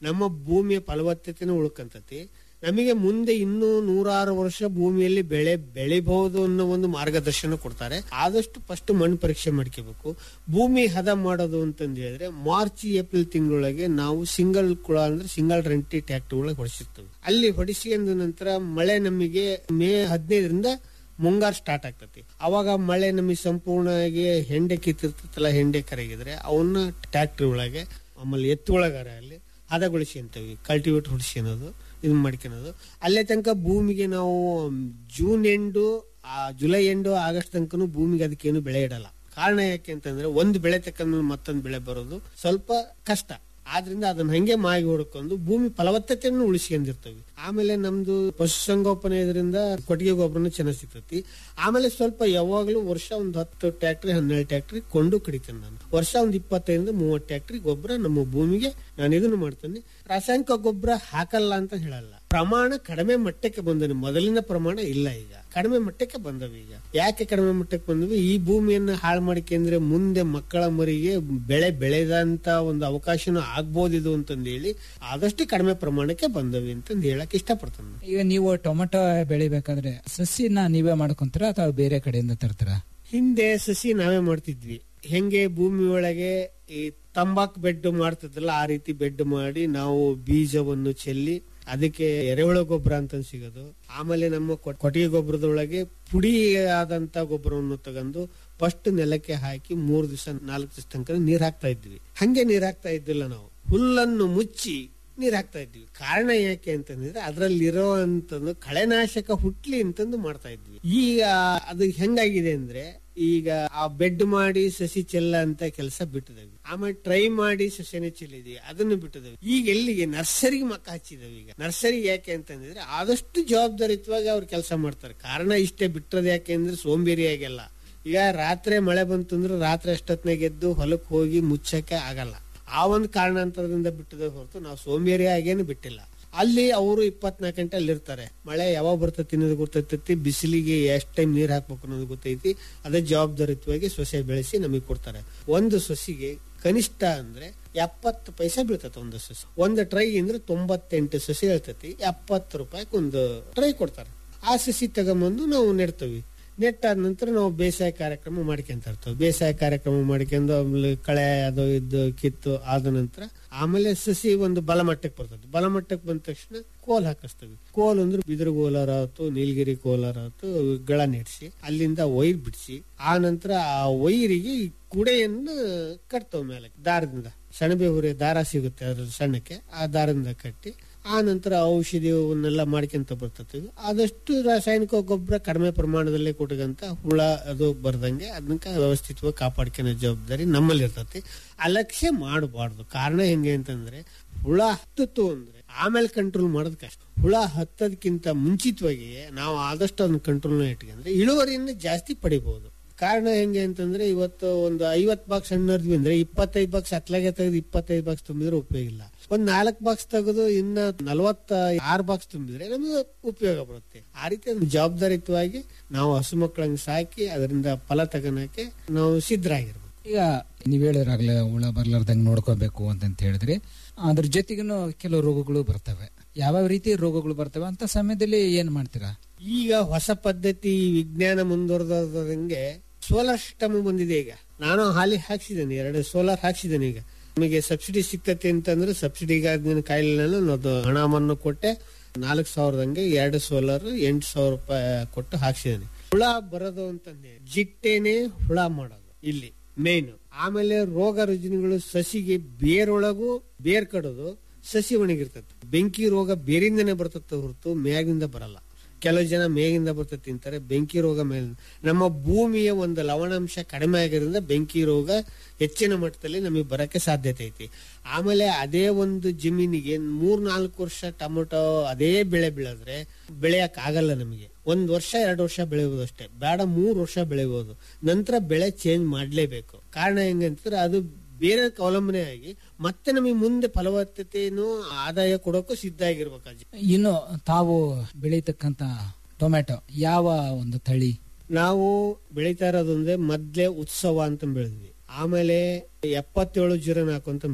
ನಮ್ಮ ಭೂಮಿಯ ಫಲವತ್ತತೆನೂ ಉಳ್ಕಂತತಿ ನಮಗೆ ಮುಂದೆ ಇನ್ನೂ ನೂರಾರು ವರ್ಷ ಭೂಮಿಯಲ್ಲಿ ಬೆಳೆ ಬೆಳಿಬಹುದು ಅನ್ನೋ ಒಂದು ಮಾರ್ಗದರ್ಶನ ಕೊಡ್ತಾರೆ ಆದಷ್ಟು ಫಸ್ಟ್ ಮಣ್ಣು ಪರೀಕ್ಷೆ ಮಾಡ್ಕೋಬೇಕು ಭೂಮಿ ಹದ ಮಾಡೋದು ಅಂತಂದು ಹೇಳಿದ್ರೆ ಮಾರ್ಚ್ ಏಪ್ರಿಲ್ ತಿಂಗಳೊಳಗೆ ನಾವು ಸಿಂಗಲ್ ಕುಳ ಅಂದ್ರೆ ಸಿಂಗಲ್ ರೆಂಟಿ ಟ್ಯಾಕ್ಟರ್ ಒಳಗೆ ಹೊಡಿಸಿರ್ತೇವೆ ಅಲ್ಲಿ ಹೊಡಿಸಿದ ನಂತರ ಮಳೆ ನಮಗೆ ಮೇ ಹದಿನೈದರಿಂದ ಮುಂಗಾರು ಸ್ಟಾರ್ಟ್ ಆಗ್ತತಿ ಅವಾಗ ಮಳೆ ನಮಗೆ ಸಂಪೂರ್ಣವಾಗಿ ಹೆಂಡೆ ಕಿತ್ತಿರ್ತಲ್ಲ ಹೆಂಡೆ ಕರಗಿದ್ರೆ ಅವನ್ನ ಟ್ಯಾಕ್ಟ್ರಿ ಒಳಗೆ ಆಮೇಲೆ ಎತ್ತು ಒಳಗಾರ ಅಲ್ಲಿ ಹದಗೊಳಿಸ್ಕೊಂತೀವಿ ಕಲ್ಟಿವೇಟ್ ಹೊಡಿಸ್ಕೊಳೋದು ಇದು ಮಾಡ್ಕೊಳೋದು ಅಲ್ಲೇ ತನಕ ಭೂಮಿಗೆ ನಾವು ಜೂನ್ ಎಂಡು ಆ ಜುಲೈ ಎಂಡು ಆಗಸ್ಟ್ ತನಕನು ಭೂಮಿಗೆ ಅದಕ್ಕೇನು ಬೆಳೆ ಇಡಲ್ಲ ಕಾರಣ ಯಾಕೆ ಅಂತಂದ್ರೆ ಒಂದು ಬೆಳೆ ತಕ್ಕಂದ್ಮೇಲೆ ಮತ್ತೊಂದು ಬೆಳೆ ಬರೋದು ಸ್ವಲ್ಪ ಕಷ್ಟ ಆದ್ರಿಂದ ಅದನ್ನ ಹಂಗೆ ಮಾಗಿ ಹೊಡ್ಕೊಂಡು ಭೂಮಿ ಫಲವತ್ತತೆಯನ್ನು ಉಳಿಸ್ಕೊಂಡಿರ್ತೇವೆ ಆಮೇಲೆ ನಮ್ದು ಪಶುಸಂಗೋಪನೆ ಇದರಿಂದ ಕೊಟ್ಟಿಗೆ ಗೊಬ್ಬರನು ಚೆನ್ನಾಗಿ ಸಿಗ್ತತಿ ಆಮೇಲೆ ಸ್ವಲ್ಪ ಯಾವಾಗ್ಲೂ ವರ್ಷ ಒಂದು ಹತ್ತು ಟ್ಯಾಕ್ಟ್ರಿ ಹನ್ನೆರಡು ಟ್ಯಾಕ್ಟ್ರಿ ಕೊಂಡು ಕಡಿತೇನೆ ನಾನು ವರ್ಷ ಒಂದು ಇಪ್ಪತ್ತೈದರಿಂದ ಮೂವತ್ತು ಟ್ಯಾಕ್ಟ್ರಿ ಗೊಬ್ಬರ ನಮ್ಮ ಭೂಮಿಗೆ ನಾನು ಇದನ್ನು ಮಾಡ್ತೇನೆ ರಾಸಾಯನಿಕ ಗೊಬ್ಬರ ಹಾಕಲ್ಲ ಅಂತ ಹೇಳಲ್ಲ ಪ್ರಮಾಣ ಕಡಿಮೆ ಮಟ್ಟಕ್ಕೆ ಬಂದನು ಮೊದಲಿನ ಪ್ರಮಾಣ ಇಲ್ಲ ಈಗ ಕಡಿಮೆ ಮಟ್ಟಕ್ಕೆ ಬಂದವು ಈಗ ಯಾಕೆ ಕಡಿಮೆ ಮಟ್ಟಕ್ಕೆ ಬಂದವು ಈ ಭೂಮಿಯನ್ನ ಹಾಳು ಮಾಡಿಕೆಂದ್ರೆ ಮುಂದೆ ಮಕ್ಕಳ ಮರಿಗೆ ಬೆಳೆ ಬೆಳೆದಂತ ಒಂದು ಅವಕಾಶನೂ ಆಗ್ಬೋದಿದು ಅಂತಂದು ಹೇಳಿ ಆದಷ್ಟು ಕಡಿಮೆ ಪ್ರಮಾಣಕ್ಕೆ ಬಂದವಿ ಅಂತಂದು ಹೇಳಕ್ ಇಷ್ಟಪಡ್ತಾನೆ ಈಗ ನೀವು ಟೊಮೆಟೊ ಬೆಳಿಬೇಕಾದ್ರೆ ಸಸಿನ ನೀವೇ ಮಾಡ್ಕೊಂತೀರಾ ಅಥವಾ ಬೇರೆ ಕಡೆಯಿಂದ ತರ್ತೀರಾ ಹಿಂದೆ ಸಸಿ ನಾವೇ ಮಾಡ್ತಿದ್ವಿ ಹೆಂಗೆ ಭೂಮಿ ಒಳಗೆ ಈ ತಂಬಾಕ್ ಬೆಡ್ ಮಾಡ್ತಿದ್ರಲ್ಲ ಆ ರೀತಿ ಬೆಡ್ ಮಾಡಿ ನಾವು ಬೀಜವನ್ನು ಚೆಲ್ಲಿ ಅದಕ್ಕೆ ಎರೆಹುಳ ಗೊಬ್ಬರ ಅಂತ ಸಿಗೋದು ಆಮೇಲೆ ನಮ್ಮ ಕೊ- ಕೊಟ್ಟಿಗೆ ಗೊಬ್ಬರದೊಳಗೆ ಪುಡಿ ಆದಂತ ಗೊಬ್ಬರವನ್ನು ತಗೊಂಡು ಫಸ್ಟ್ ನೆಲಕ್ಕೆ ಹಾಕಿ ಮೂರ್ ದಿವಸ ನಾಲ್ಕು ದಿವಸ ತನಕ ನೀರ್ ಹಾಕ್ತಾ ಇದ್ವಿ ಹಂಗೆ ನೀರ್ ಹಾಕ್ತಾ ಇದ್ದಿಲ್ಲ ನಾವು ಹುಲ್ಲನ್ನು ಮುಚ್ಚಿ ನೀರ್ ಹಾಕ್ತಾ ಇದ್ವಿ ಕಾರಣ ಯಾಕೆ ಅಂತಂದ್ರೆ ಅದ್ರಲ್ಲಿರೋ ಅಂತಂದು ಕಳೆನಾಶಕ ಹುಟ್ಲಿ ಅಂತಂದು ಮಾಡ್ತಾ ಇದ್ವಿ ಈಗ ಅದು ಹೆಂಗಾಗಿದೆ ಅಂದ್ರೆ ಈಗ ಆ ಬೆಡ್ ಮಾಡಿ ಸಸಿ ಚೆಲ್ಲ ಅಂತ ಕೆಲಸ ಬಿಟ್ಟಿದ್ದೇವೆ ಆಮೇಲೆ ಟ್ರೈ ಮಾಡಿ ಸಸಿನೇ ಚೆಲ್ಲಿದ್ವಿ ಅದನ್ನು ಬಿಟ್ಟಿದ್ದೇವೆ ಈಗ ಎಲ್ಲಿಗೆ ನರ್ಸರಿಗೆ ಮಕ್ಕ ಹಚ್ಚಿದ್ದೇವೆ ಈಗ ನರ್ಸರಿ ಯಾಕೆ ಅಂತಂದ್ರೆ ಆದಷ್ಟು ಜವಾಬ್ದಾರಿತ್ವಾಗಿ ಅವ್ರು ಕೆಲಸ ಮಾಡ್ತಾರೆ ಕಾರಣ ಇಷ್ಟೇ ಬಿಟ್ಟದ್ ಯಾಕೆ ಅಂದ್ರೆ ಸೋಂಬೇರಿಯಾಗೆಲ್ಲ ಈಗ ರಾತ್ರಿ ಮಳೆ ಬಂತು ಅಂದ್ರೆ ರಾತ್ರಿ ಅಷ್ಟೊತ್ನಾಗ ಎದ್ದು ಹೊಲಕ್ಕೆ ಹೋಗಿ ಮುಚ್ಚಕ್ಕೆ ಆಗಲ್ಲ ಆ ಒಂದು ಕಾರಣಾಂತರದಿಂದ ಬಿಟ್ಟದೆ ಹೊರತು ನಾವು ಸೋಂಬೇರಿ ಆಗೇನು ಬಿಟ್ಟಿಲ್ಲ ಅಲ್ಲಿ ಅವರು ಇಪ್ಪತ್ನಾಲ್ಕು ಗಂಟೆ ಅಲ್ಲಿ ಇರ್ತಾರೆ ಮಳೆ ಯಾವಾಗ ಬರ್ತೈತಿ ಅನ್ನೋದು ಗೊತ್ತೈತಿ ಬಿಸಿಲಿಗೆ ಎಷ್ಟ್ ಟೈಮ್ ನೀರ್ ಹಾಕ್ಬೇಕು ಅನ್ನೋದು ಗೊತ್ತೈತಿ ಅದೇ ಜವಾಬ್ದಾರಿತ್ವಾಗಿ ಸೊಸೆ ಬೆಳೆಸಿ ನಮಗೆ ಕೊಡ್ತಾರೆ ಒಂದು ಸೊಸಿಗೆ ಕನಿಷ್ಠ ಅಂದ್ರೆ ಎಪ್ಪತ್ತು ಪೈಸೆ ಬೀಳ್ತೈತೆ ಒಂದು ಸಸಿ ಒಂದು ಟ್ರೈ ಅಂದ್ರೆ ತೊಂಬತ್ತೆಂಟು ಸಸಿ ಹೇಳ್ತೈತಿ ಎಪ್ಪತ್ತು ರೂಪಾಯಿ ಒಂದು ಟ್ರೈ ಕೊಡ್ತಾರೆ ಆ ಸಸಿ ತಗೊಂಬಂದು ನಾವು ನೆಡ್ತೀವಿ ನೆಟ್ಟಾದ ನಂತರ ನಾವು ಬೇಸಾಯ ಕಾರ್ಯಕ್ರಮ ಮಾಡ್ಕೊಂತ ಇರ್ತೇವೆ ಬೇಸಾಯ ಕಾರ್ಯಕ್ರಮ ಮಾಡ್ಕೊಂಡು ಆಮೇಲೆ ಕಳೆ ಅದು ಇದ್ದು ಕಿತ್ತು ಆದ ನಂತರ ಆಮೇಲೆ ಸಸಿ ಒಂದು ಬಲಮಟ್ಟಕ್ಕೆ ಬರ್ತದೆ ಬಲಮಟ್ಟಕ್ಕೆ ಬಂದ ತಕ್ಷಣ ಕೋಲ್ ಹಾಕಿಸ್ತೀವಿ ಕೋಲ್ ಅಂದ್ರೆ ಬಿದಿರು ಕೋಲಾರ ಆಯ್ತು ನೀಲಗಿರಿ ಕೋಲಾರ ಆಯ್ತು ಗಳ ನೆಡ್ಸಿ ಅಲ್ಲಿಂದ ವೈರ್ ಬಿಡಿಸಿ ಆ ನಂತರ ಆ ವೈರಿಗೆ ಈ ಕುಡೆಯನ್ನು ಕಟ್ತೇವೆ ಮೇಲೆ ದಾರದಿಂದ ಸೆಣಬೆ ಹುರಿ ದಾರ ಸಿಗುತ್ತೆ ಅದ್ರ ಸಣ್ಣಕ್ಕೆ ಆ ದಾರದಿಂದ ಕಟ್ಟಿ ಆ ನಂತರ ಔಷಧಿ ಅವನ್ನೆಲ್ಲ ಮಾಡ್ಕೊಂತ ಬರ್ತೀವಿ ಆದಷ್ಟು ರಾಸಾಯನಿಕ ಗೊಬ್ಬರ ಕಡಿಮೆ ಪ್ರಮಾಣದಲ್ಲಿ ಕೊಟ್ಟಗಂತ ಹುಳ ಅದು ಬರ್ದಂಗೆ ಅದನ್ನ ವ್ಯವಸ್ಥಿತವಾಗಿ ಕಾಪಾಡ್ಕೊಳೋ ಜವಾಬ್ದಾರಿ ನಮ್ಮಲ್ಲಿ ಇರ್ತತಿ ಅಲಕ್ಷ್ಯ ಮಾಡಬಾರ್ದು ಕಾರಣ ಹೆಂಗೆ ಅಂತಂದ್ರೆ ಹುಳ ಹತ್ತಿತ್ತು ಅಂದ್ರೆ ಆಮೇಲೆ ಕಂಟ್ರೋಲ್ ಮಾಡೋದು ಕಷ್ಟ ಹುಳ ಹತ್ತೋದಕ್ಕಿಂತ ಮುಂಚಿತವಾಗಿ ನಾವು ಆದಷ್ಟು ಅದನ್ನ ಕಂಟ್ರೋಲ್ ಇಟ್ಕೊಂಡ್ರೆ ಇಳುವರಿಯನ್ನು ಜಾಸ್ತಿ ಪಡಿಬಹುದು ಕಾರಣ ಹೆಂಗೆ ಅಂತಂದ್ರೆ ಇವತ್ತು ಒಂದು ಐವತ್ ಬಾಕ್ಸ್ ಹಣ್ಣು ಹರಿದ್ವಿ ಅಂದ್ರೆ ಇಪ್ಪತ್ತೈದು ಬಾಕ್ಸ್ ಅತ್ಲಾಗೆ ತೆಗೆದು ಇಪ್ಪತ್ತೈದು ಬಾಕ್ಸ್ ತುಂಬಿದ್ರೆ ಉಪಯೋಗ ಇಲ್ಲ ಒಂದ್ ನಾಲ್ಕು ಬಾಕ್ಸ್ ತೆಗೆದು ಇನ್ನ ನಲವತ್ತ ಆರು ಬಾಕ್ಸ್ ತುಂಬಿದ್ರೆ ನಮಗೆ ಉಪಯೋಗ ಬರುತ್ತೆ ಆ ರೀತಿ ಒಂದು ಜವಾಬ್ದಾರಿಯುತವಾಗಿ ನಾವು ಹಸು ಮಕ್ಕಳನ್ನ ಸಾಕಿ ಅದರಿಂದ ಫಲ ತಗೋಣಕ್ಕೆ ನಾವು ಸಿದ್ಧರಾಗಿರ್ಬೇಕು ಈಗ ನೀವ್ ಹೇಳಿದ್ರಾಗ್ಲೇ ಹುಳ ಬರ್ಲಾರ್ದಂಗ್ ನೋಡ್ಕೋಬೇಕು ಅಂತಂತ ಹೇಳಿದ್ರಿ ಅದ್ರ ಜೊತೆಗೂ ಕೆಲವು ರೋಗಗಳು ಬರ್ತವೆ ಯಾವ್ಯಾವ ರೀತಿ ರೋಗಗಳು ಬರ್ತವೆ ಅಂತ ಸಮಯದಲ್ಲಿ ಏನ್ ಮಾಡ್ತೀರಾ ಈಗ ಹೊಸ ಪದ್ಧತಿ ವಿಜ್ಞಾನ ಮುಂದುವರೆದಂಗೆ ಸೋಲಾರ್ ಸಿಸ್ಟಮ್ ಬಂದಿದೆ ಈಗ ನಾನು ಹಾಲಿ ಹಾಕ್ಸಿದ್ದೇನೆ ಎರಡು ಸೋಲಾರ್ ಹಾಕ್ಸಿದ್ದೇನೆ ಈಗ ನಮಗೆ ಸಬ್ಸಿಡಿ ಸಿಗ್ತತೆ ಅಂತಂದ್ರೆ ಸಬ್ಸಿಡಿಗೆ ಕಾಯಿಲೆ ಅದು ಹಣವನ್ನು ಕೊಟ್ಟೆ ನಾಲ್ಕು ಸಾವಿರದಂಗೆ ಎರಡು ಸೋಲಾರ್ ಎಂಟು ಸಾವಿರ ರೂಪಾಯಿ ಕೊಟ್ಟು ಹಾಕ್ಸಿದ್ದೇನೆ ಹುಳ ಬರೋದು ಅಂತಂದ್ರೆ ಜಿಟ್ಟೇನೆ ಹುಳ ಮಾಡೋದು ಇಲ್ಲಿ ಮೇನ್ ಆಮೇಲೆ ರೋಗ ರುಜಿನಗಳು ಸಸಿಗೆ ಬೇರೊಳಗೂ ಬೇರ್ ಕಡೋದು ಸಸಿ ಒಣಗಿರ್ತದೆ ಬೆಂಕಿ ರೋಗ ಬೇರಿಂದನೇ ಬರ್ತದೆ ಹೊರತು ಮ್ಯಾಗಿಂದ ಬರಲ್ಲ ಕೆಲವು ಜನ ಮೇಗಿಂದ ಬರ್ತದೆ ತಿಂತಾರೆ ಬೆಂಕಿ ರೋಗ ಮೇಲೆ ನಮ್ಮ ಭೂಮಿಯ ಒಂದು ಲವಣಾಂಶ ಕಡಿಮೆ ಆಗಿರೋದ್ರಿಂದ ಬೆಂಕಿ ರೋಗ ಹೆಚ್ಚಿನ ಮಟ್ಟದಲ್ಲಿ ನಮಗೆ ಬರಕ್ಕೆ ಸಾಧ್ಯತೆ ಐತಿ ಆಮೇಲೆ ಅದೇ ಒಂದು ಜಮೀನಿಗೆ ಮೂರ್ ನಾಲ್ಕು ವರ್ಷ ಟೊಮೊಟೊ ಅದೇ ಬೆಳೆ ಬೆಳೆದ್ರೆ ಬೆಳೆಯಕ್ ಆಗಲ್ಲ ನಮಗೆ ಒಂದ್ ವರ್ಷ ಎರಡು ವರ್ಷ ಬೆಳೆಯುವುದು ಅಷ್ಟೇ ಬೇಡ ಮೂರ್ ವರ್ಷ ಬೆಳೆಯುವುದು ನಂತರ ಬೆಳೆ ಚೇಂಜ್ ಮಾಡ್ಲೇಬೇಕು ಕಾರಣ ಹೆಂಗಂತಂದ್ರೆ ಅದು ಬೇರೆ ಅವಲಂಬನೆ ಆಗಿ ಮತ್ತೆ ನಮಗೆ ಮುಂದೆ ಫಲವತ್ತತೆಯನ್ನು ಆದಾಯ ಕೊಡೋಕ್ಕೂ ಸಿದ್ಧ ಆಗಿರ್ಬೇಕು ಇನ್ನು ತಾವು ಬೆಳೀತಕ್ಕಂತ ಟೊಮೆಟೊ ಯಾವ ಒಂದು ತಳಿ ನಾವು ಬೆಳೀತಾ ಇರೋದಂದ್ರೆ ಮೊದ್ಲೇ ಉತ್ಸವ ಅಂತ ಬೆಳೆದ್ವಿ ಆಮೇಲೆ ಎಪ್ಪತ್ತೇಳು ಜೀರೋ ನಾಲ್ಕು ಅಂತ ಬೆಳೆದ್ವಿ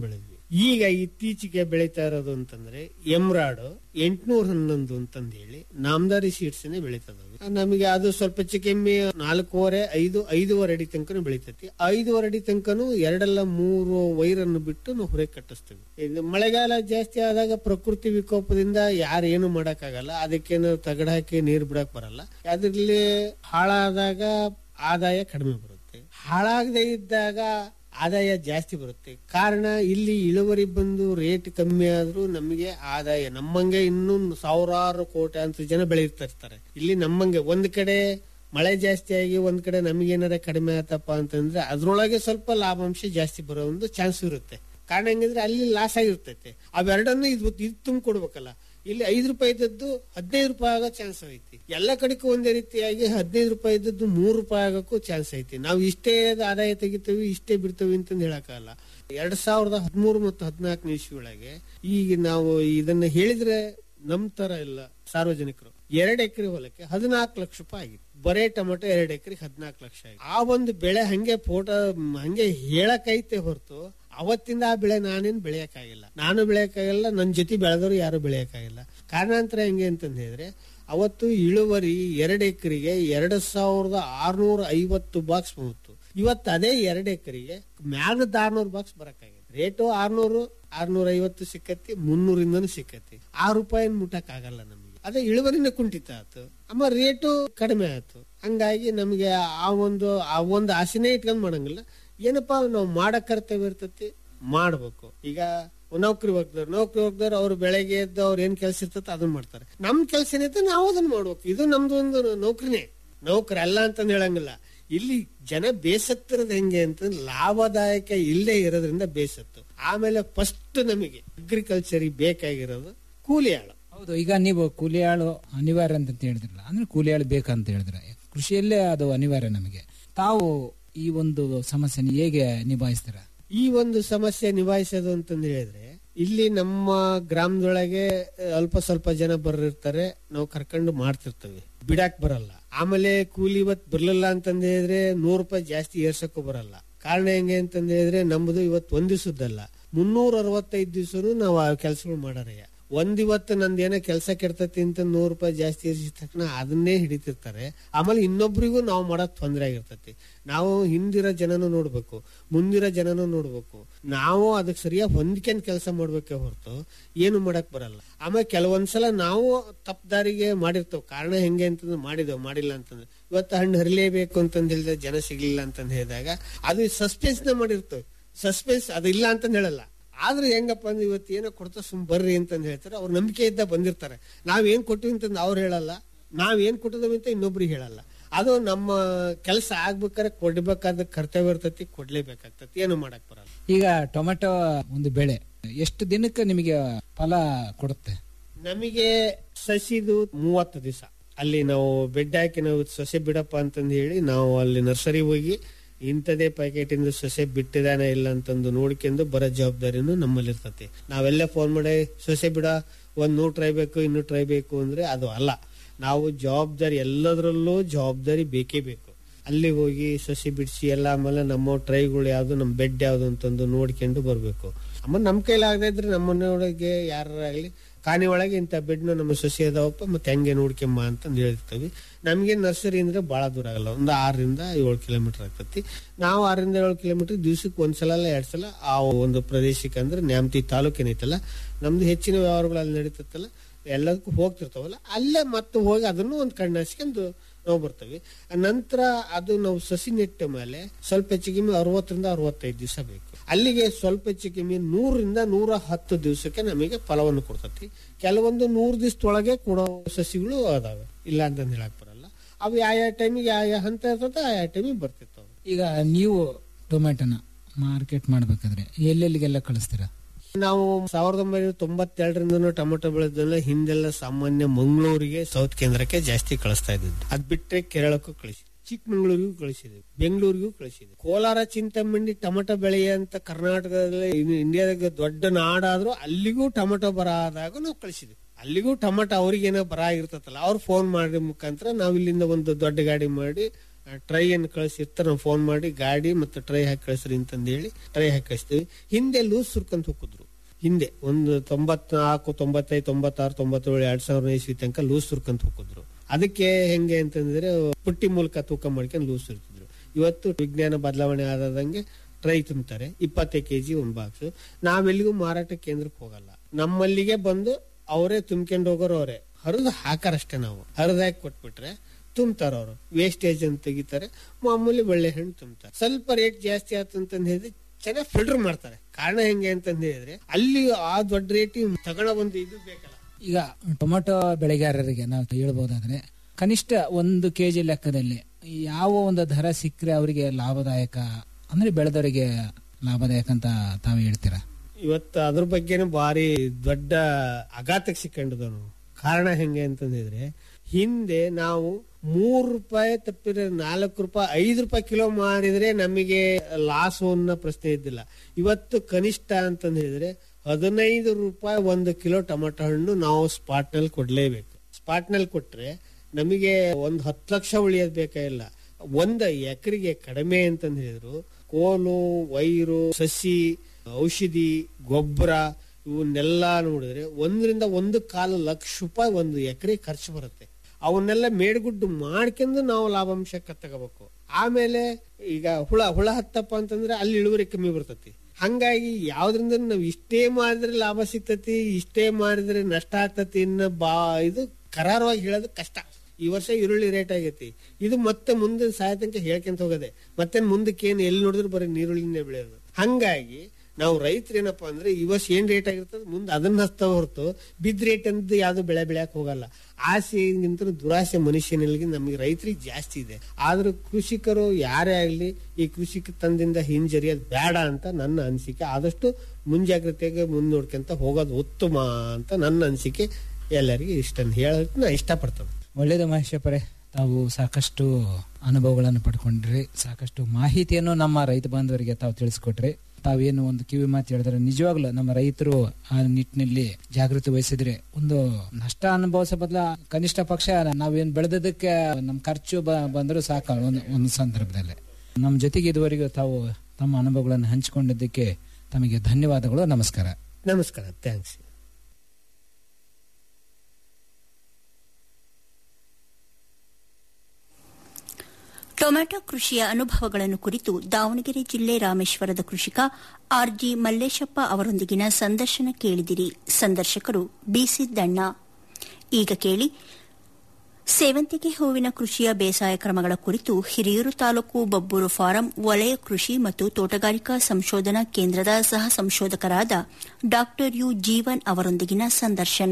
ಈಗ ಇತ್ತೀಚೆಗೆ ಬೆಳೀತಾ ಇರೋದು ಅಂತಂದ್ರೆ ಎಮ್ರಾಡು ಎಂಟ್ನೂರ ಹನ್ನೊಂದು ಅಂತಂದ್ ಹೇಳಿ ನಾಮದಾರಿ ಸೀಡ್ಸ್ನೇ ಬೆಳೀತದ ನಮಗೆ ಅದು ಸ್ವಲ್ಪ ಹೆಚ್ಚು ಕಮ್ಮಿ ನಾಲ್ಕೂವರೆ ಐದು ಐದೂವರೆ ಅಡಿ ತನಕನೂ ಬೆಳಿತೈತಿ ಐದೂವರೆ ಅಡಿ ತನಕನೂ ಎರಡೆಲ್ಲ ಮೂರು ವೈರನ್ನು ಬಿಟ್ಟು ನಾವು ಹೊರಗೆ ಕಟ್ಟಿಸ್ತೀವಿ ಇದು ಮಳೆಗಾಲ ಜಾಸ್ತಿ ಆದಾಗ ಪ್ರಕೃತಿ ವಿಕೋಪದಿಂದ ಯಾರು ಏನು ಮಾಡಕ್ಕಾಗಲ್ಲ ಅದಕ್ಕೇನು ತಗಡ ಹಾಕಿ ನೀರು ಬಿಡಕ್ ಬರಲ್ಲ ಅದ್ರಲ್ಲಿ ಹಾಳಾದಾಗ ಆದಾಯ ಕಡಿಮೆ ಬರುತ್ತೆ ಹಾಳಾಗದೆ ಇದ್ದಾಗ ಆದಾಯ ಜಾಸ್ತಿ ಬರುತ್ತೆ ಕಾರಣ ಇಲ್ಲಿ ಇಳುವರಿ ಬಂದು ರೇಟ್ ಕಮ್ಮಿ ಆದ್ರೂ ನಮಗೆ ಆದಾಯ ನಮ್ಮಂಗೆ ಇನ್ನೂ ಸಾವಿರಾರು ಕೋಟ್ಯಾಂತರ ಜನ ಬೆಳೀತಾ ಇರ್ತಾರೆ ಇಲ್ಲಿ ನಮ್ಮಂಗೆ ಒಂದ್ ಕಡೆ ಮಳೆ ಜಾಸ್ತಿ ಆಗಿ ಒಂದ್ ಕಡೆ ನಮಗೇನಾರ ಕಡಿಮೆ ಆತಪ್ಪ ಅಂತಂದ್ರೆ ಅದ್ರೊಳಗೆ ಸ್ವಲ್ಪ ಲಾಭಾಂಶ ಜಾಸ್ತಿ ಬರೋ ಒಂದು ಚಾನ್ಸ್ ಇರುತ್ತೆ ಕಾರಣ ಹೆಂಗಂದ್ರೆ ಅಲ್ಲಿ ಲಾಸ್ ಆಗಿರ್ತೈತೆ ಅವೆರಡನ್ನು ಇದು ಇದು ತುಂಬ ಕೊಡ್ಬೇಕಲ್ಲ ಇಲ್ಲಿ ಐದು ರೂಪಾಯಿ ಇದ್ದದ್ದು ಹದಿನೈದು ರೂಪಾಯಿ ಆಗೋ ಚಾನ್ಸ್ ಐತಿ ಎಲ್ಲ ಕಡೆಗೂ ಒಂದೇ ರೀತಿಯಾಗಿ ಹದಿನೈದು ರೂಪಾಯಿ ಇದ್ದದ್ದು ಮೂರು ರೂಪಾಯಿ ಆಗೋಕ್ಕೂ ಚಾನ್ಸ್ ಐತಿ ನಾವು ಇಷ್ಟೇ ಆದಾಯ ತೆಗಿತೀವಿ ಇಷ್ಟೇ ಬಿಡ್ತೀವಿ ಅಂತಂದು ಹೇಳಕ್ಕಾಗಲ್ಲ ಎರಡ್ ಸಾವಿರದ ಹದಿಮೂರು ಮತ್ತು ಹದಿನಾಲ್ಕನೇ ಇಸ್ವಿಯೊಳಗೆ ಈಗ ನಾವು ಇದನ್ನ ಹೇಳಿದ್ರೆ ನಂಬ್ತಾರ ಇಲ್ಲ ಸಾರ್ವಜನಿಕರು ಎರಡ್ ಎಕರೆ ಹೊಲಕ್ಕೆ ಹದಿನಾಲ್ಕು ಲಕ್ಷ ರೂಪಾಯಿ ಆಗಿತ್ತು ಬರೇ ಟೊಮೆಟೊ ಎರಡ್ ಎಕರೆಗೆ ಹದಿನಾಲ್ಕು ಲಕ್ಷ ಆಗಿದೆ ಆ ಒಂದು ಬೆಳೆ ಹಂಗೆ ಫೋಟೋ ಹಂಗೆ ಹೇಳಕೈತೆ ಹೊರತು ಅವತ್ತಿಂದ ಆ ಬೆಳೆ ನಾನೇನು ಬೆಳೆಯಕ್ಕಾಗಿಲ್ಲ ನಾನು ಬೆಳೆಯಕ್ಕಾಗಿಲ್ಲ ನನ್ನ ಜೊತೆ ಬೆಳೆದವರು ಯಾರು ಬೆಳೆಯಕ್ಕಾಗಿಲ್ಲ ಕಾರಣಾಂತರ ಹೆಂಗೆ ಅಂತಂದ್ ಹೇಳಿದ್ರೆ ಅವತ್ತು ಇಳುವರಿ ಎರಡು ಎಕರೆಗೆ ಎರಡು ಸಾವಿರದ ಆರ್ನೂರ ಐವತ್ತು ಬಾಕ್ಸ್ ಬಂತು ಇವತ್ತು ಅದೇ ಎರಡು ಎಕರೆಗೆ ಮ್ಯಾಗದ ಆರ್ನೂರು ಬಾಕ್ಸ್ ಬರಕ್ಕಾಗಿದೆ ರೇಟು ಆರ್ನೂರು ಆರ್ನೂರ ಐವತ್ತು ಸಿಕ್ಕತಿ ಮುನ್ನೂರಿಂದನೂ ಸಿಕ್ಕತಿ ಆ ರೂಪಾಯಿ ಮುಟ್ಟಕ್ ಆಗಲ್ಲ ನಮಗೆ ಅದೇ ಇಳುವರಿನ ಕುಂಠಿತ ಆಯ್ತು ಆಮೇಲೆ ರೇಟು ಕಡಿಮೆ ಆಯ್ತು ಹಂಗಾಗಿ ನಮಗೆ ಆ ಒಂದು ಆ ಒಂದು ಆಸೆನೇ ಇಟ್ಕೊಂಡ್ ಮಾಡಂಗಿಲ್ಲ ಏನಪ್ಪಾ ನಾವು ಮಾಡಕ್ ಕರ್ತವ್ಯ ಇರ್ತತಿ ಮಾಡ್ಬೇಕು ಈಗ ನೌಕರಿ ಹೋಗ್ತಾರೆ ನೌಕರಿ ಹೋಗ್ದಾರ ಅವ್ರು ಬೆಳಗ್ಗೆ ಎದ್ದು ಅವ್ರ ಏನ್ ಕೆಲಸ ಇರ್ತದೆ ಅದನ್ನ ಮಾಡ್ತಾರೆ ನಮ್ ಕೆಲಸ ಏನೈತೆ ನಾವು ಅದನ್ನ ಮಾಡ್ಬೇಕು ಇದು ನಮ್ದು ಒಂದು ನೌಕರಿನೇ ನೌಕರಿ ಅಲ್ಲ ಅಂತ ಹೇಳಂಗಿಲ್ಲ ಇಲ್ಲಿ ಜನ ಬೇಸತ್ತಿರೋದು ಹೆಂಗೆ ಅಂತ ಲಾಭದಾಯಕ ಇಲ್ಲದೆ ಇರೋದ್ರಿಂದ ಬೇಸತ್ತು ಆಮೇಲೆ ಫಸ್ಟ್ ನಮಗೆ ಅಗ್ರಿಕಲ್ಚರ್ ಬೇಕಾಗಿರೋದು ಕೂಲಿ ಆಳು ಹೌದು ಈಗ ನೀವು ಕೂಲಿ ಆಳು ಅನಿವಾರ್ಯ ಅಂತ ಹೇಳಿದ್ರಲ್ಲ ಅಂದ್ರೆ ಕೂಲಿ ಆಳು ಬೇಕಂತ ಹೇಳಿದ್ರೆ ಕೃಷಿಯಲ್ಲೇ ಅದು ಅನಿವಾರ್ಯ ನಮಗೆ ತಾವು ಈ ಒಂದು ಸಮಸ್ಯೆನ ಹೇಗೆ ನಿಭಾಯಿಸ್ತೀರಾ ಈ ಒಂದು ಸಮಸ್ಯೆ ನಿಭಾಯಿಸೋದು ಅಂತಂದು ಹೇಳಿದ್ರೆ ಇಲ್ಲಿ ನಮ್ಮ ಗ್ರಾಮದೊಳಗೆ ಅಲ್ಪ ಸ್ವಲ್ಪ ಜನ ಬರಿರ್ತಾರೆ ನಾವು ಕರ್ಕೊಂಡು ಮಾಡ್ತಿರ್ತೇವೆ ಬಿಡಾಕ್ ಬರಲ್ಲ ಆಮೇಲೆ ಕೂಲಿ ಇವತ್ ಬರ್ಲಿಲ್ಲ ಅಂತಂದ ಹೇಳಿದ್ರೆ ನೂರು ರೂಪಾಯಿ ಜಾಸ್ತಿ ಏರ್ಸಕ್ಕೂ ಬರಲ್ಲ ಕಾರಣ ಹೆಂಗೆ ಅಂತಂದ ಹೇಳಿದ್ರೆ ನಮ್ದು ಇವತ್ತು ಒಂದ್ ದಿವಸದ್ದಲ್ಲ ಮುನ್ನೂರ ಅರವತ್ತೈದು ದಿವಸನು ನಾವು ಆ ಕೆಲಸಗಳು ಮಾಡಾರಯ್ಯ ಒಂದ್ ಇವತ್ತು ನಂದು ಏನೋ ಕೆಲಸ ಕೆಡ್ತತಿ ಅಂತ ನೂರು ರೂಪಾಯಿ ಜಾಸ್ತಿ ಇರಿಸಿದ ತಕ್ಷಣ ಅದನ್ನೇ ಹಿಡಿತಿರ್ತಾರೆ ಆಮೇಲೆ ಇನ್ನೊಬ್ರಿಗೂ ನಾವು ಮಾಡೋದ್ ತೊಂದರೆ ಆಗಿರ್ತತಿ ನಾವು ಹಿಂದಿರೋ ಜನನು ನೋಡ್ಬೇಕು ಮುಂದಿರೋ ಜನನು ನೋಡ್ಬೇಕು ನಾವು ಅದಕ್ಕೆ ಸರಿಯಾಗಿ ಹೊಂದ್ಕೊಂಡ್ ಕೆಲಸ ಮಾಡ್ಬೇಕೆ ಹೊರತು ಏನು ಮಾಡಕ್ ಬರಲ್ಲ ಆಮೇಲೆ ಕೆಲವೊಂದ್ಸಲ ನಾವು ತಪ್ಪ ದಾರಿಗೆ ಮಾಡಿರ್ತೇವೆ ಕಾರಣ ಹೆಂಗೆ ಅಂತಂದ್ರೆ ಮಾಡಿದೆವು ಮಾಡಿಲ್ಲ ಅಂತಂದ್ರೆ ಇವತ್ತು ಹಣ್ಣು ಹರಿಲೇಬೇಕು ಅಂತಂದ್ ಹೇಳಿದ್ರೆ ಜನ ಸಿಗ್ಲಿಲ್ಲ ಅಂತಂದ್ ಹೇಳಿದಾಗ ಅದು ಸಸ್ಪೆನ್ಸ್ ನ ಮಾಡಿರ್ತೇವೆ ಸಸ್ಪೆನ್ಸ್ ಅದು ಇಲ್ಲ ಅಂತಂದ್ ಹೇಳಲ್ಲ ಆದ್ರೆ ಹೆಂಗಪ್ಪ ಅಂದ್ರೆ ಇವತ್ತು ಏನೋ ಕೊಡ್ತಾ ಸುಮ್ ಬರ್ರಿ ಅಂತಂದ್ ಹೇಳ್ತಾರೆ ಅವ್ರ ನಂಬಿಕೆ ಇದ್ದ ಬಂದಿರ್ತಾರೆ ನಾವ್ ಏನ್ ಕೊಟ್ಟಿವಿ ಅಂತಂದ್ ಅವ್ರು ಹೇಳಲ್ಲ ನಾವ್ ಏನ್ ಕೊಟ್ಟಿದೀವಿ ಅಂತ ಇನ್ನೊಬ್ರಿಗೆ ಹೇಳಲ್ಲ ಅದು ನಮ್ಮ ಕೆಲಸ ಆಗ್ಬೇಕಾದ್ರೆ ಕೊಡ್ಬೇಕಾದ ಕರ್ತವ್ಯ ಇರ್ತೈತಿ ಕೊಡ್ಲೇಬೇಕಾಗ್ತತಿ ಏನು ಮಾಡಕ್ ಬರಲ್ಲ ಈಗ ಟೊಮೆಟೊ ಒಂದು ಬೆಳೆ ಎಷ್ಟು ದಿನಕ್ಕೆ ನಿಮಗೆ ಫಲ ಕೊಡುತ್ತೆ ನಮಗೆ ಸಸಿದು ಮೂವತ್ತು ದಿವಸ ಅಲ್ಲಿ ನಾವು ಬೆಡ್ ಹಾಕಿ ನಾವು ಸಸಿ ಬಿಡಪ್ಪ ಅಂತಂದು ಹೇಳಿ ನಾವು ಅಲ್ಲಿ ನರ್ಸರಿ ಹೋಗಿ ಇಂಥದೇ ಪ್ಯಾಕೆಟ್ ಇಂದ ಸೊಸೆ ಬಿಟ್ಟಿದಾನೆ ಇಲ್ಲ ಅಂತಂದು ನೋಡ್ಕೊಂಡು ಬರೋ ಜವಾಬ್ದಾರಿನೂ ನಮ್ಮಲ್ಲಿ ಇರ್ತತಿ ನಾವೆಲ್ಲ ಫೋನ್ ಮಾಡಿ ಸೊಸೆ ಬಿಡ ಒಂದ್ ನೂರು ಟ್ರೈ ಬೇಕು ಇನ್ನೂ ಟ್ರೈ ಬೇಕು ಅಂದ್ರೆ ಅದು ಅಲ್ಲ ನಾವು ಜವಾಬ್ದಾರಿ ಎಲ್ಲದರಲ್ಲೂ ಜವಾಬ್ದಾರಿ ಬೇಕೇ ಬೇಕು ಅಲ್ಲಿ ಹೋಗಿ ಸಸಿ ಬಿಡಿಸಿ ಎಲ್ಲ ಆಮೇಲೆ ನಮ್ಮ ಟ್ರೈಗಳು ಯಾವ್ದು ನಮ್ಮ ಬೆಡ್ ಯಾವ್ದು ಅಂತಂದು ನೋಡ್ಕೊಂಡು ಬರ್ಬೇಕು ಆಮೇಲೆ ನಮ್ಮ ಕೈಲಾಗದೇ ಇದ್ರೆ ನಮ್ಮನೊಳಗೆ ಯಾರಾಗ್ಲಿ ಕಾನಿ ಒಳಗೆ ಇಂಥ ಬೆಡ್ನ ನಮ್ಮ ಸೊಸೆ ಅದಾವಪ್ಪ ಮತ್ತೆ ಹೆಂಗೆ ನೋಡ್ಕೊಂಬ ಅಂತಂದು ಹೇಳ್ತೀವಿ ನಮಗೆ ನರ್ಸರಿ ಅಂದ್ರೆ ಬಹಳ ದೂರ ಆಗಲ್ಲ ಒಂದು ಆರರಿಂದ ಏಳು ಕಿಲೋಮೀಟರ್ ಆಗ್ತತಿ ನಾವು ಆರರಿಂದ ಏಳು ಕಿಲೋಮೀಟರ್ ದಿವ್ಸಕ್ಕೆ ಒಂದ್ಸಲ ಅಲ್ಲ ಎರಡ್ ಸಲ ಆ ಒಂದು ಪ್ರದೇಶಕ್ಕೆ ಅಂದ್ರೆ ನ್ಯಾಮತಿ ತಾಲೂಕು ಏನೈತಲ್ಲ ನಮ್ದು ಹೆಚ್ಚಿನ ವ್ಯವಹಾರಗಳು ಅಲ್ಲಿ ನಡೀತತ್ತಲ್ಲ ಎಲ್ಲದಕ್ಕೂ ಹೋಗ್ತಿರ್ತಾವಲ್ಲ ಅಲ್ಲೇ ಮತ್ತೆ ಹೋಗಿ ಅದನ್ನು ಒಂದು ಕಣ್ಣು ಹಚ್ಕೊಂಡು ನಾವು ಬರ್ತೇವೆ ನಂತರ ಅದು ನಾವು ಸಸಿ ನೆಟ್ಟ ಮೇಲೆ ಸ್ವಲ್ಪ ಹೆಚ್ಚು ಕಮ್ಮಿ ಅರವತ್ತರಿಂದ ಅರವತ್ತೈದು ದಿವಸ ಬೇಕು ಅಲ್ಲಿಗೆ ಸ್ವಲ್ಪ ಹೆಚ್ಚು ಕಮ್ಮಿ ನೂರರಿಂದ ನೂರ ಹತ್ತು ದಿವಸಕ್ಕೆ ನಮಗೆ ಫಲವನ್ನು ಕೊಡ್ತತಿ ಕೆಲವೊಂದು ನೂರು ದಿವಸದೊಳಗೆ ಕೊಡೋ ಸಸಿಗಳು ಅದಾವೆ ಇಲ್ಲ ಅಂತ ಹೇಳಕ್ ಬರಲ್ಲ ಅವು ಯಾವ ಟೈಮಿಗೆ ಯಾವ ಹಂತ ಇರ್ತದೆ ಆ ಟೈಮಿಗೆ ಬರ್ತಿರ್ತಾವೆ ಈಗ ನೀವು ಟೊಮೆಟೊನ ಮಾರ್ಕೆಟ್ ಮಾಡ್ಬೇಕಾದ್ರೆ ಎಲ್ಲೆಲ್ಲಿಗೆಲ್ಲ ಕಳಿಸ್ತೀರಾ ನಾವು ಸಾವಿರದ ಒಂಬೈನೂರ ತೊಂಬತ್ತೆರಡರಿಂದ ಟೊಮೆಟೊ ಬೆಳೆದಲ್ಲ ಹಿಂದೆಲ್ಲ ಸಾಮಾನ್ಯ ಮಂಗಳೂರಿಗೆ ಸೌತ್ ಕೇಂದ್ರಕ್ಕೆ ಜಾಸ್ತಿ ಕಳಿಸ್ತಾ ಇದ್ದಿದ್ದು ಅದ್ ಬಿಟ್ರೆ ಕೇರಳಕ್ಕೂ ಕಳಿಸಿ ಚಿಕ್ಕಮಂಗ್ಳೂರಿಗೂ ಕಳಿಸಿದ್ವಿ ಬೆಂಗಳೂರಿಗೂ ಕಳಿಸಿದ್ವಿ ಕೋಲಾರ ಚಿಂತಾಮಣಿ ಟೊಮೆಟೊ ಬೆಳೆಯಂತ ಕರ್ನಾಟಕದಲ್ಲಿ ಇನ್ನು ಇಂಡಿಯಾದಾಗ ದೊಡ್ಡ ನಾಡಾದ್ರೂ ಅಲ್ಲಿಗೂ ಟೊಮೆಟೊ ಬರ ಆದಾಗ ನಾವು ಕಳಿಸಿದ್ವಿ ಅಲ್ಲಿಗೂ ಟೊಮೆಟೊ ಅವ್ರಿಗೇನೋ ಬರ ಆಗಿರ್ತತಲ್ಲ ಅವ್ರು ಫೋನ್ ಮಾಡಿ ಮುಖಾಂತರ ನಾವು ಇಲ್ಲಿಂದ ಒಂದು ದೊಡ್ಡ ಗಾಡಿ ಮಾಡಿ ಟ್ರೈ ಅನ್ನು ಕಳಿಸಿರ್ತಾರೆ ನಾವು ಫೋನ್ ಮಾಡಿ ಗಾಡಿ ಮತ್ತು ಟ್ರೈ ಹಾಕಿ ಕಳಿಸ್ರಿ ಅಂತಂದು ಹೇಳಿ ಟ್ರೈ ಹಾಕಿ ಕಳಿಸ್ತೀವಿ ಹಿಂದೆ ಲೂಸ್ ಸುರ್ಕೊಂತ ಹೋಗಿದ್ರು ಹಿಂದೆ ಒಂದು ತೊಂಬತ್ನಾಲ್ಕು ತೊಂಬತ್ತೈದು ತೊಂಬತ್ತಾರು ತೊಂಬತ್ತೇಳು ಎರಡ್ ಸಾವಿರದ ಇಸ್ವಿ ತನಕ ಲೂಸ್ ಸುರ್ಕೊಂತ ಹೋಗಿದ್ರು ಅದಕ್ಕೆ ಹೆಂಗೆ ಅಂತಂದ್ರೆ ಪುಟ್ಟಿ ಮೂಲಕ ತೂಕ ಮಾಡ್ಕೊಂಡು ಲೂಸ್ ಸುರ್ತಿದ್ರು ಇವತ್ತು ವಿಜ್ಞಾನ ಬದಲಾವಣೆ ಆದಂಗೆ ಟ್ರೈ ತುಂಬ್ತಾರೆ ಇಪ್ಪತ್ತೈದು ಕೆಜಿ ಒಂದು ಬಾಕ್ಸ್ ನಾವೆಲ್ಲಿಗೂ ಮಾರಾಟ ಕೇಂದ್ರಕ್ಕೆ ಹೋಗಲ್ಲ ನಮ್ಮಲ್ಲಿಗೆ ಬಂದು ಅವರೇ ತುಂಬ್ಕೊಂಡು ಹೋಗೋರು ಅವರೇ ಹರಿದು ಹಾಕಾರಷ್ಟೇ ನಾವು ಹರಿದಾಕಿ ಕೊಟ್ಬಿಟ್ರೆ ತುಂಬ್ತಾರ ಅವರು ವೇಸ್ಟೇಜ್ ಅಂತ ತೆಗಿತಾರೆ ಮಾಮೂಲಿ ಒಳ್ಳೆ ಹಣ್ಣು ತುಂಬ್ತಾರೆ ಸ್ವಲ್ಪ ರೇಟ್ ಜಾಸ್ತಿ ಆಯ್ತು ಅಂತಂದ್ ಹೇಳಿದ್ರೆ ಚೆನ್ನಾಗಿ ಫಿಲ್ಟರ್ ಮಾಡ್ತಾರೆ ಕಾರಣ ಹೆಂಗೆ ಅಂತಂದ್ ಹೇಳಿದ್ರೆ ಅಲ್ಲಿ ಆ ದೊಡ್ಡ ರೇಟ್ ತಗೊಳ್ಳೋ ಒಂದು ಇದು ಬೇಕಲ್ಲ ಈಗ ಟೊಮೆಟೊ ಬೆಳೆಗಾರರಿಗೆ ನಾವು ಹೇಳ್ಬೋದಾದ್ರೆ ಕನಿಷ್ಠ ಒಂದು ಕೆಜಿ ಲೆಕ್ಕದಲ್ಲಿ ಯಾವ ಒಂದು ದರ ಸಿಕ್ಕರೆ ಅವರಿಗೆ ಲಾಭದಾಯಕ ಅಂದ್ರೆ ಬೆಳೆದವರಿಗೆ ಲಾಭದಾಯಕ ಅಂತ ತಾವು ಹೇಳ್ತೀರಾ ಇವತ್ತು ಅದ್ರ ಬಗ್ಗೆನೂ ಭಾರಿ ದೊಡ್ಡ ಆಘಾತಕ್ಕೆ ಸಿಕ್ಕಂಡದ ನಾವು ಕಾರಣ ಹೆಂಗೆ ಅಂತಂದಿದ್ರೆ ಹಿಂದೆ ನಾವು ಮೂರು ರೂಪಾಯಿ ತಪ್ಪಿದ್ರೆ ನಾಲ್ಕು ರೂಪಾಯಿ ಐದು ರೂಪಾಯಿ ಕಿಲೋ ಮಾರಿದ್ರೆ ನಮಗೆ ಲಾಸ್ ಅನ್ನೋ ಪ್ರಶ್ನೆ ಇದ್ದಿಲ್ಲ ಇವತ್ತು ಕನಿಷ್ಠ ಅಂತಂದಿದ್ರೆ ಹದಿನೈದು ರೂಪಾಯಿ ಒಂದು ಕಿಲೋ ಟೊಮೆಟೊ ಹಣ್ಣು ನಾವು ಸ್ಪಾಟ್ ನಲ್ಲಿ ಕೊಡ್ಲೇಬೇಕು ಸ್ಪಾಟ್ ನಲ್ಲಿ ಕೊಟ್ರೆ ನಮಗೆ ಒಂದು ಹತ್ತು ಲಕ್ಷ ಉಳಿಯೋದ್ ಬೇಕಾಗಿಲ್ಲ ಒಂದ್ ಎಕರೆಗೆ ಕಡಿಮೆ ಅಂತಂದ್ ಹೇಳಿದ್ರು ಕೋಲು ವೈರು ಸಸಿ ಔಷಧಿ ಗೊಬ್ಬರ ಇವನ್ನೆಲ್ಲ ನೋಡಿದ್ರೆ ಒಂದರಿಂದ ಒಂದು ಕಾಲು ಲಕ್ಷ ರೂಪಾಯಿ ಒಂದು ಎಕರೆ ಖರ್ಚು ಬರುತ್ತೆ ಅವನ್ನೆಲ್ಲ ಮೇಡ್ಗುಡ್ಡು ಮಾಡ್ಕೊಂಡು ನಾವು ಲಾಭಾಂಶ ತಗೋಬೇಕು ಆಮೇಲೆ ಈಗ ಹುಳ ಹುಳ ಹತ್ತಪ್ಪ ಅಂತಂದ್ರೆ ಅಲ್ಲಿ ಇಳುವರಿ ಕಮ್ಮಿ ಬರ್ತತಿ ಹಂಗಾಗಿ ಯಾವ್ದ್ರಿಂದ ನಾವ್ ಇಷ್ಟೇ ಮಾಡಿದ್ರೆ ಲಾಭ ಸಿಗ್ತತಿ ಇಷ್ಟೇ ಮಾಡಿದ್ರೆ ನಷ್ಟ ಆಗ್ತತಿ ಇನ್ನ ಬಾ ಇದು ಕರಾರವಾಗಿ ಹೇಳೋದು ಕಷ್ಟ ಈ ವರ್ಷ ಈರುಳ್ಳಿ ರೇಟ್ ಆಗೈತಿ ಇದು ಮತ್ತೆ ಮುಂದೆ ಸಾಯ ತನಕ ಹೇಳ್ಕೊಂತ ಹೋಗದೆ ಮತ್ತೆ ಮುಂದಕ್ಕೆ ಏನ್ ಎಲ್ಲಿ ನೋಡಿದ್ರು ಬರೀ ನೀರುಳ್ಳಿನೇ ಬೆಳೆಯೋದು ಹಂಗಾಗಿ ನಾವು ರೈತರು ಏನಪ್ಪಾ ಅಂದ್ರೆ ಈ ವರ್ಷ ಏನ್ ರೇಟ್ ಆಗಿರ್ತದೆ ಮುಂದೆ ಅದನ್ನ ಹಚ್ತಾ ಹೊರತು ಬಿದ್ ರೇಟ್ ಅಂತ ಯಾವ್ದು ಬೆಳೆ ಬೆಳೆಯಕ್ ಹೋಗಲ್ಲ ಆಸೆಗಿಂತ ದುರಾಸೆ ಮನುಷ್ಯನಲ್ಲಿ ನಮಗೆ ರೈತರಿಗೆ ಜಾಸ್ತಿ ಇದೆ ಆದ್ರೂ ಕೃಷಿಕರು ಯಾರೇ ಆಗ್ಲಿ ಈ ಕೃಷಿಕ ತಂದಿಂದ ಹಿಂಜರಿಯೋದು ಬೇಡ ಅಂತ ನನ್ನ ಅನಿಸಿಕೆ ಆದಷ್ಟು ಮುಂಜಾಗ್ರತೆಗೆ ಮುನ್ನೋಡ್ಕೊಂತ ಹೋಗೋದು ಉತ್ತಮ ಅಂತ ನನ್ನ ಅನಿಸಿಕೆ ಎಲ್ಲರಿಗೂ ಇಷ್ಟ ಹೇಳಕ್ ನಾ ಇಷ್ಟಪಡ್ತೇನೆ ಒಳ್ಳೇದು ಮಹೇಶಪ್ಪರೇ ತಾವು ಸಾಕಷ್ಟು ಅನುಭವಗಳನ್ನು ಪಡ್ಕೊಂಡ್ರಿ ಸಾಕಷ್ಟು ಮಾಹಿತಿಯನ್ನು ನಮ್ಮ ರೈತ ಬಾಂಧವರಿಗೆ ತಾವು ತಿಳಿಸ್ಕೊಟ್ರಿ ತಾವೇನು ಒಂದು ಕಿವಿ ಮಾತು ಹೇಳಿದ್ರೆ ನಿಜವಾಗ್ಲೂ ನಮ್ಮ ರೈತರು ಆ ನಿಟ್ಟಿನಲ್ಲಿ ಜಾಗೃತಿ ವಹಿಸಿದ್ರೆ ಒಂದು ನಷ್ಟ ಅನುಭವಿಸೋ ಬದಲ ಕನಿಷ್ಠ ಪಕ್ಷ ನಾವೇನ್ ಬೆಳೆದದಕ್ಕೆ ನಮ್ ಖರ್ಚು ಬ- ಬಂದರೂ ಸಾಕು ಒಂದು ಒಂದು ಸಂದರ್ಭದಲ್ಲಿ ನಮ್ಮ ಜೊತೆಗೆ ಇದುವರೆಗೂ ತಾವು ತಮ್ಮ ಅನುಭವಗಳನ್ನು ಹಂಚಿಕೊಂಡಿದ್ದಕ್ಕೆ ತಮಗೆ ಧನ್ಯವಾದಗಳು ನಮಸ್ಕಾರ ನಮಸ್ಕಾರ ಥ್ಯಾಂಕ್ಸ್ ಟೊಮ್ಯಾಟೊ ಕೃಷಿಯ ಅನುಭವಗಳನ್ನು ಕುರಿತು ದಾವಣಗೆರೆ ಜಿಲ್ಲೆ ರಾಮೇಶ್ವರದ ಕೃಷಿಕ ಆರ್ಜಿ ಮಲ್ಲೇಶಪ್ಪ ಅವರೊಂದಿಗಿನ ಸಂದರ್ಶನ ಕೇಳಿದಿರಿ ಸಂದರ್ಶಕರು ಬಿಸಿ ದಣ್ಣ ಈಗ ಕೇಳಿ ಸೇವಂತಿಗೆ ಹೂವಿನ ಕೃಷಿಯ ಬೇಸಾಯ ಕ್ರಮಗಳ ಕುರಿತು ಹಿರಿಯೂರು ತಾಲೂಕು ಬಬ್ಬೂರು ಫಾರಂ ವಲಯ ಕೃಷಿ ಮತ್ತು ತೋಟಗಾರಿಕಾ ಸಂಶೋಧನಾ ಕೇಂದ್ರದ ಸಹ ಸಂಶೋಧಕರಾದ ಡಾ ಯು ಜೀವನ್ ಅವರೊಂದಿಗಿನ ಸಂದರ್ಶನ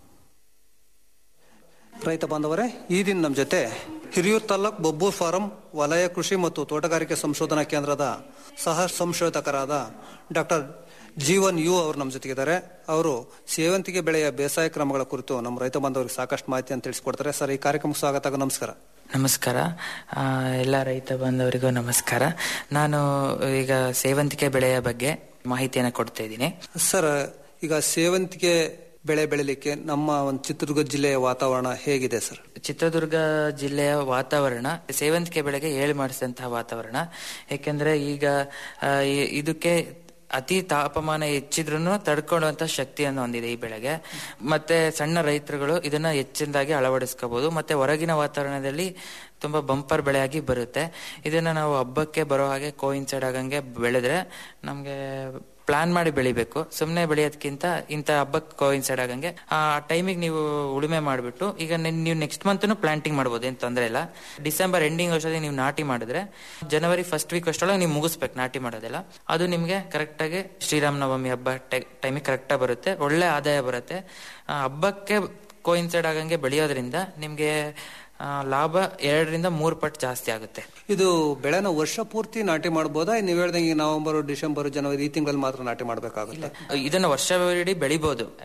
ರೈತ ಬಾಂಧವರೇ ಈ ದಿನ ನಮ್ಮ ಜೊತೆ ಹಿರಿಯೂರು ತಾಲೂಕ್ ಬೊಬ್ಬೂರ್ ಫಾರಂ ವಲಯ ಕೃಷಿ ಮತ್ತು ತೋಟಗಾರಿಕೆ ಸಂಶೋಧನಾ ಕೇಂದ್ರದ ಸಹ ಸಂಶೋಧಕರಾದ ಡಾಕ್ಟರ್ ಜೀವನ್ ಯು ಅವರು ನಮ್ಮ ಜೊತೆಗಿದ್ದಾರೆ ಅವರು ಸೇವಂತಿಗೆ ಬೆಳೆಯ ಬೇಸಾಯ ಕ್ರಮಗಳ ಕುರಿತು ನಮ್ಮ ರೈತ ಬಾಂಧವರಿಗೆ ಸಾಕಷ್ಟು ಮಾಹಿತಿಯನ್ನು ತಿಳಿಸಿಕೊಡ್ತಾರೆ ಸರ್ ಈ ಕಾರ್ಯಕ್ರಮಕ್ಕೆ ಸ್ವಾಗತ ನಮಸ್ಕಾರ ನಮಸ್ಕಾರ ಆ, ಎಲ್ಲ ರೈತ ಬಾಂಧವರಿಗೂ ನಮಸ್ಕಾರ ನಾನು ಈಗ ಸೇವಂತಿಗೆ ಬೆಳೆಯ ಬಗ್ಗೆ ಮಾಹಿತಿಯನ್ನು ಕೊಡ್ತಾ ಇದ್ದೀನಿ ಸರ್ ಈಗ ಸೇವಂತಿಗೆ ಬೆಳೆ ಬೆಳಿಲಿಕ್ಕೆ ನಮ್ಮ ಒಂದು ಚಿತ್ರದುರ್ಗ ಜಿಲ್ಲೆಯ ವಾತಾವರಣ ಹೇಗಿದೆ ಸರ್ ಚಿತ್ರದುರ್ಗ ಜಿಲ್ಲೆಯ ವಾತಾವರಣ ಸೇವಂತಿಗೆ ಬೆಳೆಗೆ ಏಳು ಮಾಡಿಸಿದಂತಹ ವಾತಾವರಣ ಯಾಕೆಂದ್ರೆ ಈಗ ಆ, ಈ- ಇದಕ್ಕೆ ಅತಿ ತಾಪಮಾನ ಹೆಚ್ಚಿದ್ರೂ ತಡ್ಕೊಳ್ಳುವಂತ ಶಕ್ತಿಯನ್ನು ಹೊಂದಿದೆ ಈ ಬೆಳೆಗೆ ಮತ್ತೆ ಸಣ್ಣ ರೈತರುಗಳು ಇದನ್ನ ಹೆಚ್ಚಿನದಾಗಿ ಅಳವಡಿಸ್ಕೋಬಹುದು ಮತ್ತೆ ಹೊರಗಿನ ವಾತಾವರಣದಲ್ಲಿ ತುಂಬಾ ಬಂಪರ್ ಬೆಳೆಯಾಗಿ ಬರುತ್ತೆ ಇದನ್ನ ನಾವು ಹಬ್ಬಕ್ಕೆ ಬರೋ ಹಾಗೆ ಕೋಇನ್ಸೈಡ್ ಆಗಂಗೆ ಬೆಳೆದ್ರೆ ನಮ್ಗೆ ಪ್ಲಾನ್ ಮಾಡಿ ಬೆಳಿಬೇಕು ಸುಮ್ಮನೆ ಬೆಳೆಯೋದಕ್ಕಿಂತ ಇಂಥ ಹಬ್ಬಕ್ಕೆ ಕೋಇನ್ಸೈಡ್ ಆಗಂಗೆ ಆ ಟೈಮಿಗೆ ನೀವು ಉಳುಮೆ ಮಾಡಿಬಿಟ್ಟು ಈಗ ನಿನ್- ನೀವು ನೆಕ್ಸ್ಟ್ ಮಂತ್ನು ಪ್ಲಾಂಟಿಂಗ್ ಮಾಡ್ಬೋದು ಏನು ತೊಂದರೆ ಇಲ್ಲ ಡಿಸೆಂಬರ್ ಎಂಡಿಂಗ್ ಅಷ್ಟೊತ್ತಿಗೆ ನೀವು ನಾಟಿ ಮಾಡಿದ್ರೆ ಜನವರಿ ಫಸ್ಟ್ ವೀಕ್ ಅಷ್ಟೊಳಗೆ ನೀವು ಮುಗಿಸ್ಬೇಕು ನಾಟಿ ಮಾಡೋದೆಲ್ಲ ಅದು ನಿಮಗೆ ಕರೆಕ್ಟಾಗಿ ಶ್ರೀರಾಮನವಮಿ ಹಬ್ಬ ಟೈಮಿಗೆ ಕರೆಕ್ಟಾಗಿ ಬರುತ್ತೆ ಒಳ್ಳೆ ಆದಾಯ ಬರುತ್ತೆ ಆ, ಹಬ್ಬಕ್ಕೆ ಕೋಇನ್ಸೈಡ್ ಆಗಂಗೆ ಬೆಳೆಯೋದ್ರಿಂದ ನಿಮಗೆ ಲಾಭ ಎರಡರಿಂದ ಮೂರು ಪಟ್ಟು ಜಾಸ್ತಿ ಆಗುತ್ತೆ ಇದು ಬೆಳೆನ ವರ್ಷ ಪೂರ್ತಿ ನಾಟಿ ಮಾಡ್ಬೋದಾ ನೀವು ಹೇಳ್ದಂಗೆ ಈ ನವೆಂಬರ್ ಡಿಸೆಂಬರ್ ಜನವರಿ ಈ ತಿಂಗಳಲ್ಲಿ ಮಾತ್ರ ನಾಟಿ ಮಾಡಬೇಕಾಗುತ್ತೆ ಇದನ್ನ ವರ್ಷವಿಡೀ ಬೆಳಿಬಹುದು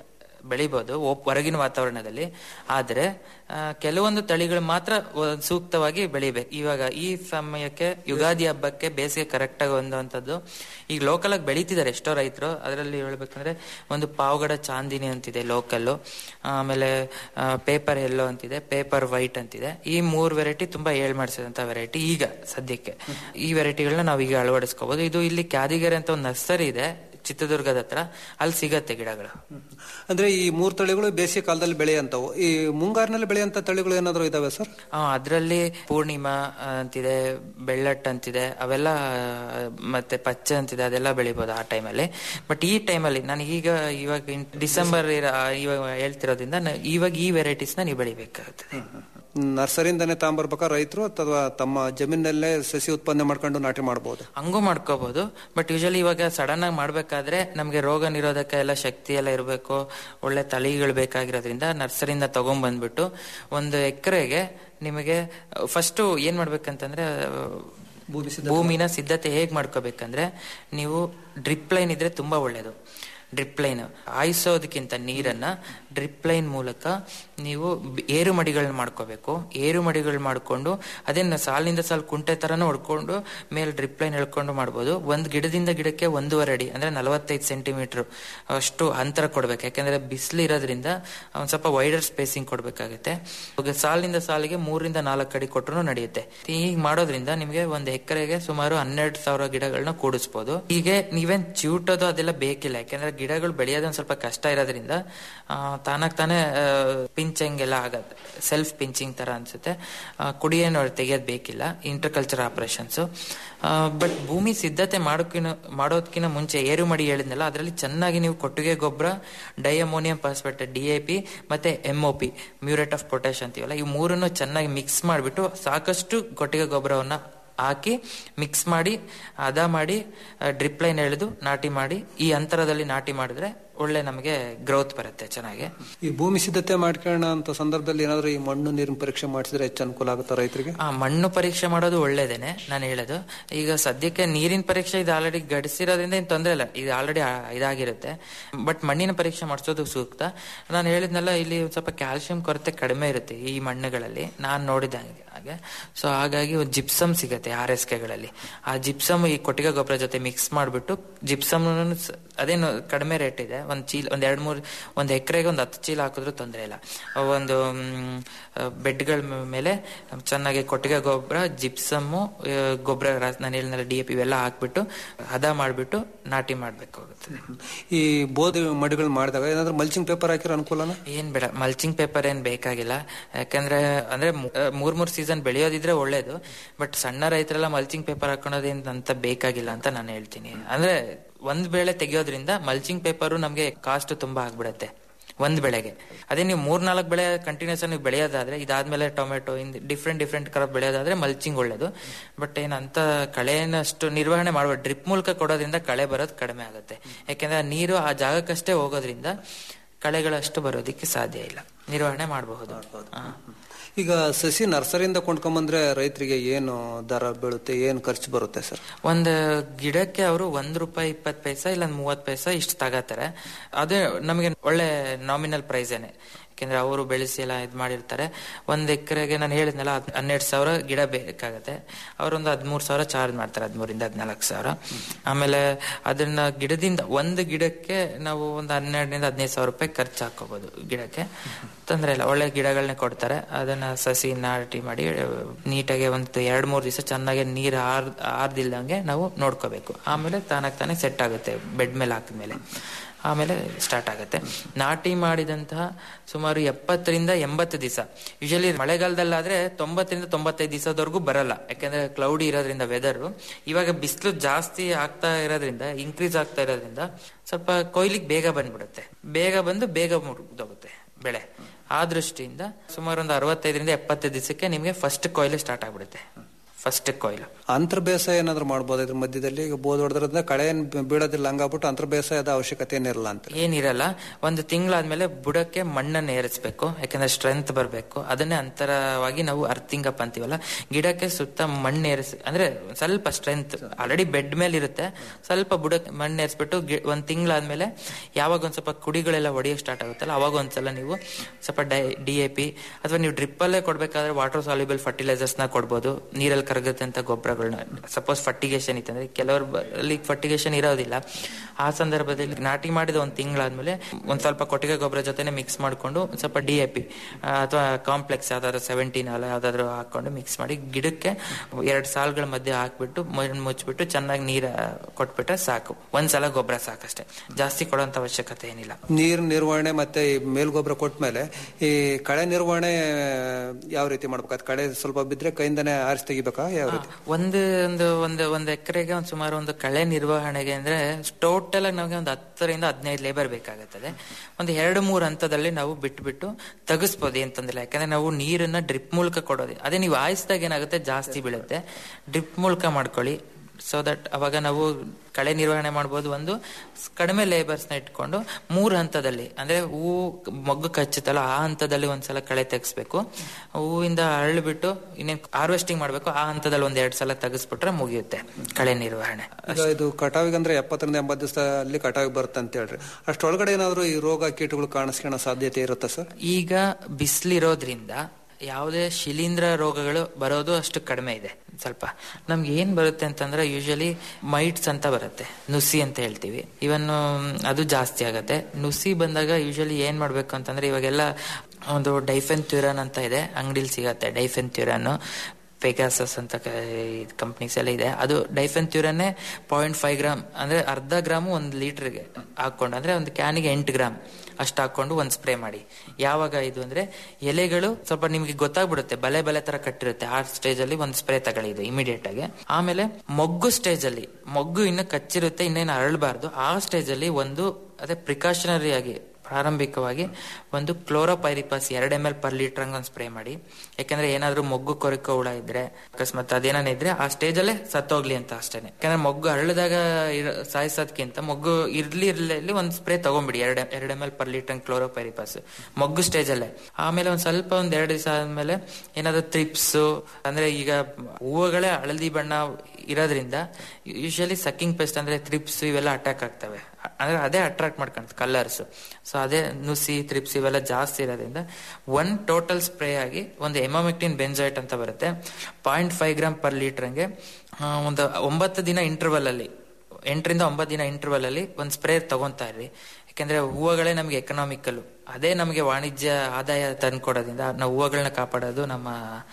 ಬೆಳಿಬಹುದು ಓಪ್- ಹೊರಗಿನ ವಾತಾವರಣದಲ್ಲಿ ಆದ್ರೆ ಆ, ಕೆಲವೊಂದು ತಳಿಗಳು ಮಾತ್ರ ಒ- ಸೂಕ್ತವಾಗಿ ಬೆಳಿಬೇಕು ಇವಾಗ ಈ ಸಮಯಕ್ಕೆ ಯುಗಾದಿ ಹಬ್ಬಕ್ಕೆ ಬೇಸಿಗೆ ಕರೆಕ್ಟ್ ಆಗಿ ಹೊಂದುವಂತದ್ದು ಈಗ ಲೋಕಲ್ ಆಗಿ ಬೆಳೀತಿದ್ದಾರೆ ಎಷ್ಟೋ ರೈತರು ಅದರಲ್ಲಿ ಹೇಳ್ಬೇಕಂದ್ರೆ ಒಂದು ಪಾವಗಡ ಚಾಂದಿನಿ ಅಂತಿದೆ ಲೋಕಲ್ ಆಮೇಲೆ ಪೇಪರ್ ಎಲ್ಲೋ ಅಂತಿದೆ ಪೇಪರ್ ವೈಟ್ ಅಂತಿದೆ ಈ ಮೂರ್ ವೆರೈಟಿ ತುಂಬಾ ಏಳ್ ಮಾಡಿಸಿದಂತ ವೆರೈಟಿ ಈಗ ಸದ್ಯಕ್ಕೆ ಈ ವೆರೈಟಿಗಳನ್ನ ನಾವು ಈಗ ಅಳವಡಿಸ್ಕೋಬಹುದು ಇದು ಇಲ್ಲಿ ಕ್ಯಾದಿಗೆರೆ ಅಂತ ಒಂದು ನರ್ಸರಿ ಇದೆ ಚಿತ್ರದುರ್ಗದ ಹತ್ರ ಅಲ್ಲಿ ಸಿಗತ್ತೆ ಗಿಡಗಳು ಅಂದ್ರೆ ಈ ಮೂರ್ ತಳಿಗಳು ಬೇಸಿಗೆ ಕಾಲದಲ್ಲಿ ಬೆಳೆಯಂತವು ಈ ಮುಂಗಾರಿನಲ್ಲಿ ಬೆಳೆಯಂತ ತಳಿಗಳು ಏನಾದ್ರು ಇದಾವೆ ಸರ್ ಆ, ಅದ್ರಲ್ಲಿ ಪೂರ್ಣಿಮಾ ಆ, ಅಂತಿದೆ ಬೆಳ್ಳಟ್ ಅಂತಿದೆ ಅವೆಲ್ಲ ಆ, ಮತ್ತೆ ಪಚ್ಚೆ ಅಂತಿದೆ ಅದೆಲ್ಲ ಬೆಳಿಬೋದು ಆ ಟೈಮಲ್ಲಿ ಬಟ್ ಈ ಟೈಮಲ್ಲಿ ನಾನು ಈಗ ಇವಾಗ ಇನ್- ಡಿಸೆಂಬರ್ ಇರ- ಆ, ಇವಾಗ ಹೇಳ್ತಿರೋದ್ರಿಂದ ನ- ಇವಾಗ ಈ ವೆರೈಟೀಸ್ ನ ನೀವು ಬೆಳಿಬೇಕಾಗುತ್ತೆ ನರ್ಸರಿಯಿಂದಾನೆ ತಗೊಂಬರ್ಬೇಕಾ ರೈತರು ಅಥವಾ ತಮ್ಮ ಜಮೀನಲ್ಲೇ ಸಸಿ ಉತ್ಪನ್ನ ಮಾಡ್ಕೊಂಡು ನಾಟಿ ಮಾಡಬಹುದು ಹಂಗೂ ಮಾಡ್ಕೋಬಹುದು ಬಟ್ ಯೂಶಲಿ ಇವಾಗ ಸಡನ್ ಆಗಿ ಮಾಡ್ಬೇಕಾದ್ರೆ ನಮ್ಗೆ ರೋಗ ನಿರೋಧಕ ಎಲ್ಲ ಶಕ್ತಿ ಎಲ್ಲ ಇರಬೇಕು ಒಳ್ಳೆ ತಳಿಗಳು ಬೇಕಾಗಿರೋದ್ರಿಂದ ನರ್ಸರಿಯಿಂದ ತಗೊಂಡ್ ಬಂದ್ಬಿಟ್ಟು ಒಂದು ಎಕರೆಗೆ ನಿಮಗೆ ಫಸ್ಟ್ ಏನ್ ಮಾಡ್ಬೇಕಂತಂದ್ರೆ ಭೂಮಿನ ಸಿದ್ಧತೆ ಹೇಗ್ ಮಾಡ್ಕೋಬೇಕಂದ್ರೆ ನೀವು ಡ್ರಿಪ್ ಲೈನ್ ಇದ್ರೆ ತುಂಬಾ ಒಳ್ಳೇದು ಡ್ರಿಪ್ ಲೈನ್ ಹಾಯಿಸೋದಕ್ಕಿಂತ ನೀರನ್ನ ಡ್ರಿಪ್ ಲೈನ್ ಮೂಲಕ ನೀವು ಬ್- ಏರು ಮಡಿಗಳನ್ನ ಮಾಡ್ಕೋಬೇಕು ಏರು ಮಡಿಗಳು ಮಾಡ್ಕೊಂಡು ಅದೇನ ಸಾಲಿನಿಂದ ಸಾಲು ಕುಂಟೆ ತರನು ಹೊಡ್ಕೊಂಡು ಮೇಲೆ ಡ್ರಿಪ್ ಲೈನ್ ಎಳ್ಕೊಂಡು ಮಾಡ್ಬೋದು ಒಂದ್ ಗಿಡದಿಂದ ಗಿಡಕ್ಕೆ ಒಂದೂವರೆ ಅಡಿ ಅಂದ್ರೆ ನಲವತ್ತೈದು ಸೆಂಟಿಮೀಟರ್ ಅಷ್ಟು ಅಂತರ ಕೊಡ್ಬೇಕು ಯಾಕಂದ್ರೆ ಬಿಸಿಲು ಇರೋದ್ರಿಂದ ಒಂದ್ ಸ್ವಲ್ಪ ವೈಡರ್ ಸ್ಪೇಸಿಂಗ್ ಕೊಡ್ಬೇಕಾಗುತ್ತೆ ಇವಾಗ ಸಾಲಿನಿಂದ ಸಾಲಿಗೆ ಮೂರರಿಂದ ನಾಲ್ಕು ಅಡಿ ಕೊಟ್ಟರು ನಡೆಯುತ್ತೆ ಹೀಗೆ ಮಾಡೋದ್ರಿಂದ ನಿಮಗೆ ಒಂದ್ ಎಕರೆಗೆ ಸುಮಾರು ಹನ್ನೆರಡು ಸಾವಿರ ಗಿಡಗಳನ್ನ ಕೂಡಿಸ್ಬೋದು ಹೀಗೆ ನೀವೇನ್ ಚಿವುಟೋದು ಅದೆಲ್ಲ ಬೇಕಿಲ್ಲ ಯಾಕಂದ್ರೆ ಗಿಡಗಳು ಬೆಳೆಯೋದು ಒಂದ್ ಸ್ವಲ್ಪ ಕಷ್ಟ ಇರೋದ್ರಿಂದ ಆ, ತಾನಾಗ್ ತಾನೇ ಪಿಂಚಿಂಗ್ ಎಲ್ಲ ಆಗತ್ತೆ ಸೆಲ್ಫ್ ಪಿಂಚಿಂಗ್ ತರ ಅನ್ಸುತ್ತೆ ಆ, ಕುಡಿಯೇನು ತೆಗಿಯೋದ್ ಬೇಕಿಲ್ಲ ಇಂಟರ್ಕಲ್ಚರ್ ಆಪರೇಷನ್ಸ್ ಬಟ್ ಭೂಮಿ ಸಿದ್ಧತೆ ಮಾಡೋಕಿನ ಮಾಡೋದಕ್ಕಿಂತ ಮುಂಚೆ ಏರು ಮಡಿ ಹೇಳಿದ್ನಲ್ಲ ಅದರಲ್ಲಿ ಚೆನ್ನಾಗಿ ನೀವು ಕೊಟ್ಟಿಗೆ ಗೊಬ್ಬರ diammonium phosphate D A P ಮತ್ತೆ M O P muriate of potash ಅಂತೀವಲ್ಲ ಈ ಮೂರನ್ನು ಚೆನ್ನಾಗಿ ಮಿಕ್ಸ್ ಮಾಡಿಬಿಟ್ಟು ಸಾಕಷ್ಟು ಕೊಟ್ಟಿಗೆ ಗೊಬ್ಬರವನ್ನ ಹಾಕಿ ಮಿಕ್ಸ್ ಮಾಡಿ ಹದ ಮಾಡಿ ಡ್ರಿಪ್ ಲೈನ್ ಎಳೆದು ನಾಟಿ ಮಾಡಿ ಈ ಅಂತರದಲ್ಲಿ ನಾಟಿ ಮಾಡಿದ್ರೆ ಒಳ್ಳೆ ನಮಗೆ ಗ್ರೋತ್ ಬರುತ್ತೆ ಚೆನ್ನಾಗಿ ಈ ಭೂಮಿ ಸಿದ್ಧತೆ ಮಾಡ್ಕೊಳ್ಳೋಣ ಅಂತ ಸಂದರ್ಭದಲ್ಲಿ ಏನಾದ್ರು ಈ ಮಣ್ಣು ನೀರಿನ ಪರೀಕ್ಷೆ ಮಾಡಿಸಿದ್ರೆ ಹೆಚ್ಚು ಅನುಕೂಲ ಆಗುತ್ತಾ ರೈತರಿಗೆ ಆ ಮಣ್ಣು ಪರೀಕ್ಷೆ ಮಾಡೋದು ಒಳ್ಳೇದೇನೆ ನಾನು ಹೇಳೋದು ಈಗ ಸದ್ಯಕ್ಕೆ ನೀರಿನ ಪರೀಕ್ಷೆ ಇದು ಆಲ್ರೆಡಿ ಗಡಿಸಿರೋದ್ರಿಂದ ಏನು ತೊಂದರೆ ಇಲ್ಲ ಇದು ಆಲ್ರೆಡಿ ಇದಾಗಿರುತ್ತೆ ಬಟ್ ಮಣ್ಣಿನ ಪರೀಕ್ಷೆ ಮಾಡಿಸೋದು ಸೂಕ್ತ ನಾನು ಹೇಳಿದ್ನಲ್ಲ ಇಲ್ಲಿ ಒಂದ್ ಸ್ವಲ್ಪ ಕ್ಯಾಲ್ಸಿಯಂ ಕೊರತೆ ಕಡಿಮೆ ಇರುತ್ತೆ ಈ ಮಣ್ಣುಗಳಲ್ಲಿ ನಾನು ನೋಡಿದ ಹಾಗೆ ಹಾಗೆ ಸೊ ಹಾಗಾಗಿ ಒಂದು ಜಿಪ್ಸಮ್ ಸಿಗುತ್ತೆ ಆರ್ ಎಸ್ ಕೆಗಳಲ್ಲಿ ಆ ಜಿಪ್ಸಮ್ ಈ ಕೊಟ್ಟಿಗೆ ಗೊಬ್ಬರ ಜೊತೆ ಮಿಕ್ಸ್ ಮಾಡಿಬಿಟ್ಟು ಜಿಪ್ಸಮ್ ಅದೇನು ಕಡಿಮೆ ರೇಟ್ ಇದೆ ಒಂದು ಚೀಲ ಒಂದ್ ಎರಡ್ ಮೂರು ಒಂದು ಎಕರೆಗೆ ಒಂದು ಹತ್ತು ಚೀಲ ಹಾಕಿದ್ರು ತೊಂದರೆ ಇಲ್ಲ ಒಂದು ಬೆಡ್ಗಳ ಮೇಲೆ ಚೆನ್ನಾಗಿ ಕೊಟ್ಟಿಗೆ ಗೊಬ್ಬರ ಜಿಪ್ಸಮ್ಮು ಗೊಬ್ಬರ ನಾನು ಹೇಳಿದ್ನಲ್ಲ ಡಿ ಎ ಪಿ ಇವೆಲ್ಲ ಹಾಕ್ಬಿಟ್ಟು ಹದ ಮಾಡಿಬಿಟ್ಟು ನಾಟಿ ಮಾಡ್ಬೇಕಾಗುತ್ತೆ ಈ ಬೋಧಿ ಮಡಿಗಳು ಮಾಡಿದಾಗ ಏನಾದ್ರು ಮಲ್ಚಿಂಗ್ ಪೇಪರ್ ಹಾಕಿರೋ ಅನುಕೂಲನ ಏನ್ ಬೇಡ ಮಲ್ಚಿಂಗ್ ಪೇಪರ್ ಏನ್ ಬೇಕಾಗಿಲ್ಲ ಯಾಕಂದ್ರೆ ಅಂದ್ರೆ ಮೂ- ಆ, ಮೂರ್ ಮೂರ್ ಸೀಸನ್ ಬೆಳೆಯೋದಿದ್ರೆ ಒಳ್ಳೇದು ಬಟ್ ಸಣ್ಣ ರೈತರೆಲ್ಲ ಮಲ್ಚಿಂಗ್ ಪೇಪರ್ ಹಾಕೊಳೋದೇನ್ ಅಂತ ಬೇಕಾಗಿಲ್ಲ ಅಂತ ನಾನು ಹೇಳ್ತೀನಿ ಅಂದ್ರೆ ಒಂದ್ ಬೆಳೆ ತೆಗಿಯೋದ್ರಿಂದ ಮಲ್ಚಿಂಗ್ ಪೇಪರ್ ನಮ್ಗೆ ಕಾಸ್ಟ್ ತುಂಬಾ ಆಗ್ಬಿಡತ್ತೆ ಒಂದ್ ಬೆಳೆಗೆ ಅದೇ ನೀವು ಮೂರ್ ನಾಲ್ಕು ಬೆಳೆ ಕಂಟಿನ್ಯೂಸ್ ನೀವು ಬೆಳೆಯೋದಾದ್ರೆ ಇದಾದ್ಮೇಲೆ tomato in different different crop ಬೆಳೆಯೋದಾದ್ರೆ ಮಲ್ಚಿಂಗ್ ಒಳ್ಳೇದು ಬಟ್ ಏನಂತ ಕಳೆನಷ್ಟು ನಿರ್ವಹಣೆ ಮಾಡ್ಬೋದು ಡ್ರಿಪ್ ಮೂಲಕ ಕೊಡೋದ್ರಿಂದ ಕಳೆ ಬರೋದು ಕಡಿಮೆ ಆಗುತ್ತೆ ಯಾಕಂದ್ರೆ ಆ ನೀರು ಆ ಜಾಗಕ್ಕಷ್ಟೇ ಹೋಗೋದ್ರಿಂದ ಕಳೆಗಳಷ್ಟು ಬರೋದಿಕ್ಕೆ ಸಾಧ್ಯ ಇಲ್ಲ ನಿರ್ವಹಣೆ ಮಾಡಬಹುದು ಈಗ ಸಸಿ ನರ್ಸರಿಯಿಂದ ಕೊಂಡ್ಕೊಂಬಂದ್ರೆ ರೈತರಿಗೆ ಏನು ದರ ಬೀಳುತ್ತೆ ಏನು ಖರ್ಚು ಬರುತ್ತೆ ಸರ್ ಒಂದ್ ಗಿಡಕ್ಕೆ ಅವರು ಒಂದ್ ರೂಪಾಯಿ ಇಪ್ಪತ್ ಪೈಸಾ ಇಲ್ಲ ಮೂವತ್ ಪೈಸಾ ಇಷ್ಟು ತಗತಾರೆ ಅದೇ ನಮಗೆ ಒಳ್ಳೆ ನಾಮಿನಲ್ ಪ್ರೈಸ್ ಏನೆ ಯಾಕೆಂದ್ರೆ ಅವರು ಬೆಳೆಸಿ ಎಲ್ಲ ಇದ್ ಮಾಡಿರ್ತಾರೆ ಒಂದ್ ಎಕರೆಗೆ ನಾನು ಹೇಳಿದ್ನಲ್ಲ ಹದ್- ಹನ್ನೆರಡು ಸಾವಿರ ಗಿಡ ಬೇಕಾಗತ್ತೆ ಅವರೊಂದು ಹದ್ಮೂರ್ ಸಾವಿರ ಚಾರ್ಜ್ ಮಾಡ್ತಾರೆ ಹದ್ಮೂರಿಂದ ಹದ್ನಾಲ್ಕು ಸಾವಿರ ಆಮೇಲೆ ಅದನ್ನ ಗಿಡದಿಂದ ಒಂದು ಗಿಡಕ್ಕೆ ನಾವು ಒಂದು ಹನ್ನೆರಡರಿಂದ ಹದಿನೈದು ಸಾವಿರ ರೂಪಾಯಿ ಖರ್ಚು ಹಾಕೋಬಹುದು ಗಿಡಕ್ಕೆ ತೊಂದ್ರೆ ಇಲ್ಲ ಒಳ್ಳೆ ಗಿಡಗಳನ್ನ ಕೊಡ್ತಾರೆ ಅದನ್ನ ಸಸಿ ನಾಟಿ ಮಾಡಿ ನೀಟಾಗಿ ಒಂದು ಎರಡ್ ಮೂರ್ ದಿವಸ ಚೆನ್ನಾಗಿ ನೀರ್ ಆರ್ ಆರ್ದಿಲ್ದಂಗೆ ನಾವು ನೋಡ್ಕೋಬೇಕು ಆಮೇಲೆ ತಾನಾಗ್ ತಾನೇ ಸೆಟ್ ಆಗುತ್ತೆ ಬೆಡ್ ಮೇಲೆ ಹಾಕಿದ್ಮೇಲೆ ಆಮೇಲೆ ಸ್ಟಾರ್ಟ್ ಆಗುತ್ತೆ ನಾಟಿ ಮಾಡಿದಂತಹ ಸುಮಾರು ಎಪ್ಪತ್ತರಿಂದ ಎಂಬತ್ತು ದಿವಸ ಯೂಶಲಿ ಮಳೆಗಾಲದಲ್ಲಾದ್ರೆ ತೊಂಬತ್ತರಿಂದ ತೊಂಬತ್ತೈದು ದಿವಸದವರೆಗೂ ಬರಲ್ಲ ಯಾಕಂದ್ರೆ ಕ್ಲೌಡಿ ಇರೋದ್ರಿಂದ ವೆದರ್ ಇವಾಗ ಬಿಸಿಲು ಜಾಸ್ತಿ ಆಗ್ತಾ ಇರೋದ್ರಿಂದ ಇನ್ಕ್ರೀಸ್ ಆಗ್ತಾ ಇರೋದ್ರಿಂದ ಸ್ವಲ್ಪ ಕೊಯ್ಲಿಗೆ ಬೇಗ ಬಂದ್ಬಿಡುತ್ತೆ ಬೇಗ ಬಂದು ಬೇಗ ಮುಗಿದೋಗುತ್ತೆ ಬೆಳೆ ಆ ದೃಷ್ಟಿಯಿಂದ ಸುಮಾರು ಒಂದು ಅರವತ್ತೈದರಿಂದ ಎಪ್ಪತ್ತೈದು ದಿವಸಕ್ಕೆ ನಿಮಗೆ ಫಸ್ಟ್ ಕೊಯ್ಲು ಸ್ಟಾರ್ಟ್ ಆಗ್ಬಿಡುತ್ತೆ ಫಸ್ಟ್ ಕೊಯ್ಲು ಅಂತರ್ ಬೇಸಾಯ ಏನಾದ್ರು ಮಾಡ್ಬೋದು ಇದ್ರ ಮಧ್ಯದಲ್ಲಿ ಈಗ ಬೋದ್ ಹೊಡೆದ್ರಿಂದ ಕಳೆ ಏನ್ ಬೀಳೋದಿಲ್ಲ ಹಂಗಾಗ್ಬಿಟ್ಟು ಅಂತರ್ ಬೇಸಾಯದ ಅವಶ್ಯಕತೆ ಏನಿರಲ್ಲ ಅಂತ ಏನಿರಲ್ಲ ಒಂದು ತಿಂಗಳಾದ್ಮೇಲೆ ಬುಡಕ್ಕೆ ಮಣ್ಣನ್ನು ಏರಿಸ್ಬೇಕು ಯಾಕಂದ್ರೆ ಸ್ಟ್ರೆಂತ್ ಬರಬೇಕು ಅದನ್ನೇ ಅಂತರವಾಗಿ ನಾವು ಅರ್ಥಿಂಗ್ ಅಪ್ ಅಂತೀವಲ್ಲ ಗಿಡಕ್ಕೆ ಸುತ್ತ ಮಣ್ಣು ಏರಿಸಿ ಅಂದ್ರೆ ಸ್ವಲ್ಪ ಸ್ಟ್ರೆಂತ್ ಆಲ್ರೆಡಿ ಬೆಡ್ ಮೇಲೆ ಇರುತ್ತೆ ಸ್ವಲ್ಪ ಬುಡಕ್ಕೆ ಮಣ್ಣು ಏರಿಸ್ಬಿಟ್ಟು ಗಿ- ಒಂದ್ ತಿಂಗಳಾದ್ಮೇಲೆ ಯಾವಾಗ ಒಂದ್ ಸ್ವಲ್ಪ ಕುಡಿಗಳೆಲ್ಲ ಹೊಡಿಯೋಕೆ ಸ್ಟಾರ್ಟ್ ಆಗುತ್ತಲ್ಲ ಅವಾಗ ಒಂದ್ಸಲ ನೀವು ಸ್ವಲ್ಪ ಡೈ ಡಿ ಎ ಪಿ ಅಥವಾ ನೀವು ಡ್ರಿಪ್ ಅಲ್ಲೇ ಕೊಡ್ಬೇಕಾದ್ರೆ ವಾಟರ್ ಸಾಲ್ಯುಬಲ್ ಫರ್ಟಿಲೈಸರ್ಸ್ ನ ಕೊಡ್ಬೋದು ನೀರಲ್ಲಿ ಕರಗುತ್ತಂತ ಗೊಬ್ಬರಗಳನ್ನ ಸಪೋಸ್ ಫರ್ಟಿಗೇಷನ್ ಇತ್ತಂದ್ರೆ ಕೆಲವರು ಅಲ್ಲಿ ಫರ್ಟಿಗೇಷನ್ ಇರೋದಿಲ್ಲ ಆ ಸಂದರ್ಭದಲ್ಲಿ ನಾಟಿ ಮಾಡಿದ ಒಂದ್ ತಿಂಗಳಾದ್ಮೇಲೆ ಒಂದ್ ಸ್ವಲ್ಪ ಕೊಟ್ಟಿಗೆ ಗೊಬ್ಬರ ಜೊತೆನೆ ಮಿಕ್ಸ್ ಮಾಡ್ಕೊಂಡು ಒಂದ್ ಸ್ವಲ್ಪ ಡಿ ಎ ಪಿ ಅಥವಾ ಕಾಂಪ್ಲೆಕ್ಸ್ ಯಾವ್ದಾದ್ರು ಸೆವೆಂಟೀನ್ ಅಲ್ಲ ಯಾವ್ದಾದ್ರು ಹಾಕೊಂಡು ಮಿಕ್ಸ್ ಮಾಡಿ ಗಿಡಕ್ಕೆ ಎರಡ್ ಸಾಲ್ಗಳ ಮಧ್ಯೆ ಹಾಕ್ಬಿಟ್ಟು ಮಣ್ಣ್ ಮುಚ್ಚಿಬಿಟ್ಟು ಚೆನ್ನಾಗಿ ನೀರ ಕೊಟ್ಬಿಟ್ರೆ ಸಾಕು ಒಂದ್ಸಲ ಗೊಬ್ಬರ ಸಾಕಷ್ಟೇ ಜಾಸ್ತಿ ಕೊಡೋಂತ ಅವಶ್ಯಕತೆ ಏನಿಲ್ಲ ನೀರ್ ನಿರ್ವಹಣೆ ಮತ್ತೆ ಈ ಮೇಲ್ಗೊಬ್ಬರ ಕೊಟ್ಮೇಲೆ ಈ ಕಳೆ ನಿರ್ವಹಣೆ ಯಾವ ರೀತಿ ಮಾಡ್ಬೇಕು ಕಳೆ ಸ್ವಲ್ಪ ಬಿದ್ರೆ ಕೈಯಿಂದನೇ ಆರಿಸಿ ತೆಗಿಬೇಕಾ ಯಾವ ರೀತಿ ಒಂದು ಒಂದು ಒಂದು ಒಂದು ಎಕರೆಗೆ ಒಂದು ಸುಮಾರು ಒಂದು ಕಳೆ ನಿರ್ವಹಣೆಗೆ ಅಂದ್ರೆ ಟೋಟಲ್ ಆಗಿ ನಮಗೆ ಒಂದು ಹತ್ತರಿಂದ ಹದಿನೈದು ಲೇಬರ್ ಬೇಕಾಗುತ್ತದೆ ಒಂದು ಎರಡು ಮೂರು ಹಂತದಲ್ಲಿ ನಾವು ಬಿಟ್ಟು ಬಿಟ್ಟು ತೆಗಿಸ್ಬೋದು ಏನ್ ತೊಂದ್ರೆ ಯಾಕಂದ್ರೆ ನಾವು ನೀರನ್ನ ಡ್ರಿಪ್ ಮೂಲಕ ಕೊಡೋದು ಅದೇ ನೀವು ಆಯಿಸಿದಾಗ ಏನಾಗುತ್ತೆ ಜಾಸ್ತಿ ಬೀಳುತ್ತೆ ಡ್ರಿಪ್ ಮೂಲಕ ಮಾಡ್ಕೊಳ್ಳಿ ಸೊ ದಟ್ ಅವಾಗ ನಾವು ಕಳೆ ನಿರ್ವಹಣೆ ಮಾಡ್ಬೋದು ಒಂದು ಸ್- ಕಡಿಮೆ ಲೇಬರ್ಸ್ ನ ಇಟ್ಕೊಂಡು ಮೂರು ಹಂತದಲ್ಲಿ ಅಂದ್ರೆ ಹೂವು ಮೊಗ್ಗು ಕಚ್ಚುತ್ತಲ್ಲ ಆ ಹಂತದಲ್ಲಿ ಒಂದ್ಸಲ ಕಳೆ ತೆಗಿಸ್ಬೇಕು ಹೂವಿಂದ ಅರಳ್ಬಿಟ್ಟು ಇನ್ನೇನ್ ಹಾರ್ವೆಸ್ಟಿಂಗ್ ಮಾಡ್ಬೇಕು ಆ ಹಂತದಲ್ಲಿ ಒಂದ್ ಎರಡ್ ಸಲ ತೆಗಿಸ್ಬಿಟ್ರೆ ಮುಗಿಯುತ್ತೆ ಕಳೆ ನಿರ್ವಹಣೆ ಈಗ ಇದು ಕಟಾವಿಗೆ ಅಂದ್ರೆ ಎಪ್ಪತ್ತರಿಂದ ಎಂಬತ್ತು ದಿವಸ ಅಲ್ಲಿ ಕಟಾವಿಗೆ ಬರುತ್ತೆ ಅಂತ ಹೇಳ್ರಿ ಅಷ್ಟೊಳಗಡೆ ಏನಾದ್ರು ಈ ರೋಗ ಕೀಟಗಳು ಕಾಣಿಸ್ಕೊಳ್ಳೋ ಸಾಧ್ಯತೆ ಇರುತ್ತಾ ಸರ್ ಈಗ ಬಿಸಿಲಿರೋದ್ರಿಂದ ಯಾವುದೇ ಶಿಲೀಂಧ್ರ ರೋಗಗಳು ಬರೋದು ಅಷ್ಟು ಕಡಿಮೆ ಇದೆ ಸ್ವಲ್ಪ ನಮ್ಗೆ ಏನ್ ಬರುತ್ತೆ ಅಂತಂದ್ರೆ ಯೂಶಲಿ ಮೈಟ್ಸ್ ಅಂತ ಬರುತ್ತೆ ನುಸಿ ಅಂತ ಹೇಳ್ತೀವಿ ಇವನ್ ಅದು ಜಾಸ್ತಿ ಆಗತ್ತೆ ನುಸಿ ಬಂದಾಗ ಯೂಶಲಿ ಏನ್ ಮಾಡ್ಬೇಕು ಅಂತಂದ್ರೆ ಇವಾಗೆಲ್ಲ ಒಂದು ಡೈಫೆನ್ ಥ್ಯೂರನ್ ಅಂತ ಇದೆ ಅಂಗಡಿಲಿ ಸಿಗತ್ತೆ ಡೈಫೆನ್ ಥ್ಯೂರನ್ ಪೆಗಾಸಸ್ ಅಂತ ಕಂಪ್ನೀಸ್ ಎಲ್ಲ ಇದೆ ಅದು ಡೈಫೆನ್ ಥ್ಯೂರನ್ನೇ ಪಾಯಿಂಟ್ ಫೈವ್ ಗ್ರಾಮ್ ಅಂದ್ರೆ ಅರ್ಧ ಗ್ರಾಮು ಒಂದು ಲೀಟರ್ಗೆ ಹಾಕೊಂಡು ಅಂದ್ರೆ ಒಂದು ಕ್ಯಾನಿಗೆ ಎಂಟು ಗ್ರಾಮ್ ಅಷ್ಟು ಹಾಕೊಂಡು ಒಂದು ಸ್ಪ್ರೇ ಮಾಡಿ ಯಾವಾಗ ಇದು ಅಂದ್ರೆ ಎಲೆಗಳು ಸ್ವಲ್ಪ ನಿಮ್ಗೆ ಗೊತ್ತಾಗ್ಬಿಡುತ್ತೆ ಬಲೆ ಬಲೆ ತರ ಕಟ್ಟಿರುತ್ತೆ ಆ ಸ್ಟೇಜ್ ಅಲ್ಲಿ ಒಂದು ಸ್ಪ್ರೇ ತಗೊಳ್ಳಿ ಇದು ಇಮಿಡಿಯೇಟ್ ಆಗಿ ಆಮೇಲೆ ಮೊಗ್ಗು ಸ್ಟೇಜ್ ಅಲ್ಲಿ ಮೊಗ್ಗು ಇನ್ನು ಕಚ್ಚಿರುತ್ತೆ ಇನ್ನೇನು ಅರಳಬಾರ್ದು ಆ ಸ್ಟೇಜ್ ಅಲ್ಲಿ ಒಂದು ಅದೇ ಪ್ರಿಕಾಷನರಿ ಆಗಿ ಪ್ರಾರಂಭಿಕವಾಗಿ ಒಂದು ಕ್ಲೋರೋಪೈರಿಪಾಸ್ ಎರಡು ಎಮ್ ಎಲ್ ಪರ್ ಲೀಟರ್ ಒಂದು ಸ್ಪ್ರೇ ಮಾಡಿ ಯಾಕಂದ್ರೆ ಏನಾದ್ರೂ ಮೊಗ್ಗು ಕೊರಕೋ ಹುಳ ಇದ್ರೆ ಅಕಸ್ಮಾತ್ ಅದೇನೇ ಇದ್ರೆ ಆ ಸ್ಟೇಜ್ ಅಲ್ಲೇ ಸತ್ತೋಗ್ಲಿ ಅಂತ ಅಷ್ಟೇನೆ ಯಾಕಂದ್ರೆ ಮೊಗ್ಗು ಅರಳಿದಾಗ ಇರ- ಸಾಯಿಸೋದ್ಕಿಂತ ಮೊಗ್ಗು ಇರ್ಲಿ ಇರ್ಲಿ ಒಂದ್ ಸ್ಪ್ರೇ ತಗೊಂಬಿಡಿ ಎರಡು ಎರಡು M L per litre chlorpyrifos ಮೊಗ್ಗು ಸ್ಟೇಜ್ ಅಲ್ಲೇ ಆಮೇಲೆ ಒಂದ್ ಸ್ವಲ್ಪ ಒಂದ್ ಎರಡು ದಿವಸ ಆದ್ಮೇಲೆ ಏನಾದ್ರು ತ್ರಿಪ್ಸ್ ಅಂದ್ರೆ ಈಗ ಹೂವುಗಳೇ ಹಳದಿ ಬಣ್ಣ ಇರೋದ್ರಿಂದ ಯೂಶಲಿ ಸಕ್ಕಿಂಗ್ ಪೆಸ್ಟ್ ಅಂದ್ರೆ ತ್ರಿಪ್ಸ್ ಇವೆಲ್ಲ ಅಟ್ಯಾಕ್ ಆಗ್ತವೆ ಅಂದ್ರೆ ಅದೇ ಅಟ್ರಾಕ್ಟ್ ಮಾಡ್ಕೊಂತ ಕಲರ್ಸ್ ಸೊ ಅದೇ ನುಸಿ ತ್ರಿಪ್ಸ್ ಇವೆಲ್ಲ ಜಾಸ್ತಿ ಇರೋದ್ರಿಂದ ಒನ್ ಟೋಟಲ್ ಸ್ಪ್ರೇ ಆಗಿ ಒಂದು ಎಮಾಮೆಕ್ಟಿನ್ ಬೆಂಜಾಯ್ಟ್ ಅಂತ ಬರುತ್ತೆ ಪಾಯಿಂಟ್ ಫೈವ್ ಗ್ರಾಮ್ ಪರ್ ಲೀಟರ್ಗೆ ಒಂದು ಒಂಬತ್ತು ದಿನ ಇಂಟರ್ವಲ್ ಅಲ್ಲಿ ಎಂಟರಿಂದ ಒಂಬತ್ತು ದಿನ ಇಂಟರ್ವಲ್ ಅಲ್ಲಿ ಒಂದು ಸ್ಪ್ರೇ ತಗೊಂತಾ ಇರ್ರಿ ಯಾಕಂದ್ರೆ ಹೂವುಗಳೇ ನಮಗೆ ಎಕನಾಮಿಕಲ್ ಅದೇ ನಮಗೆ ವಾಣಿಜ್ಯ ಆದಾಯ ತಂದ್ಕೊಡೋದ್ರಿಂದ ನಾವು ಹೂವುಗಳನ್ನ ಕಾಪಾಡೋದು ನಮ್ಮ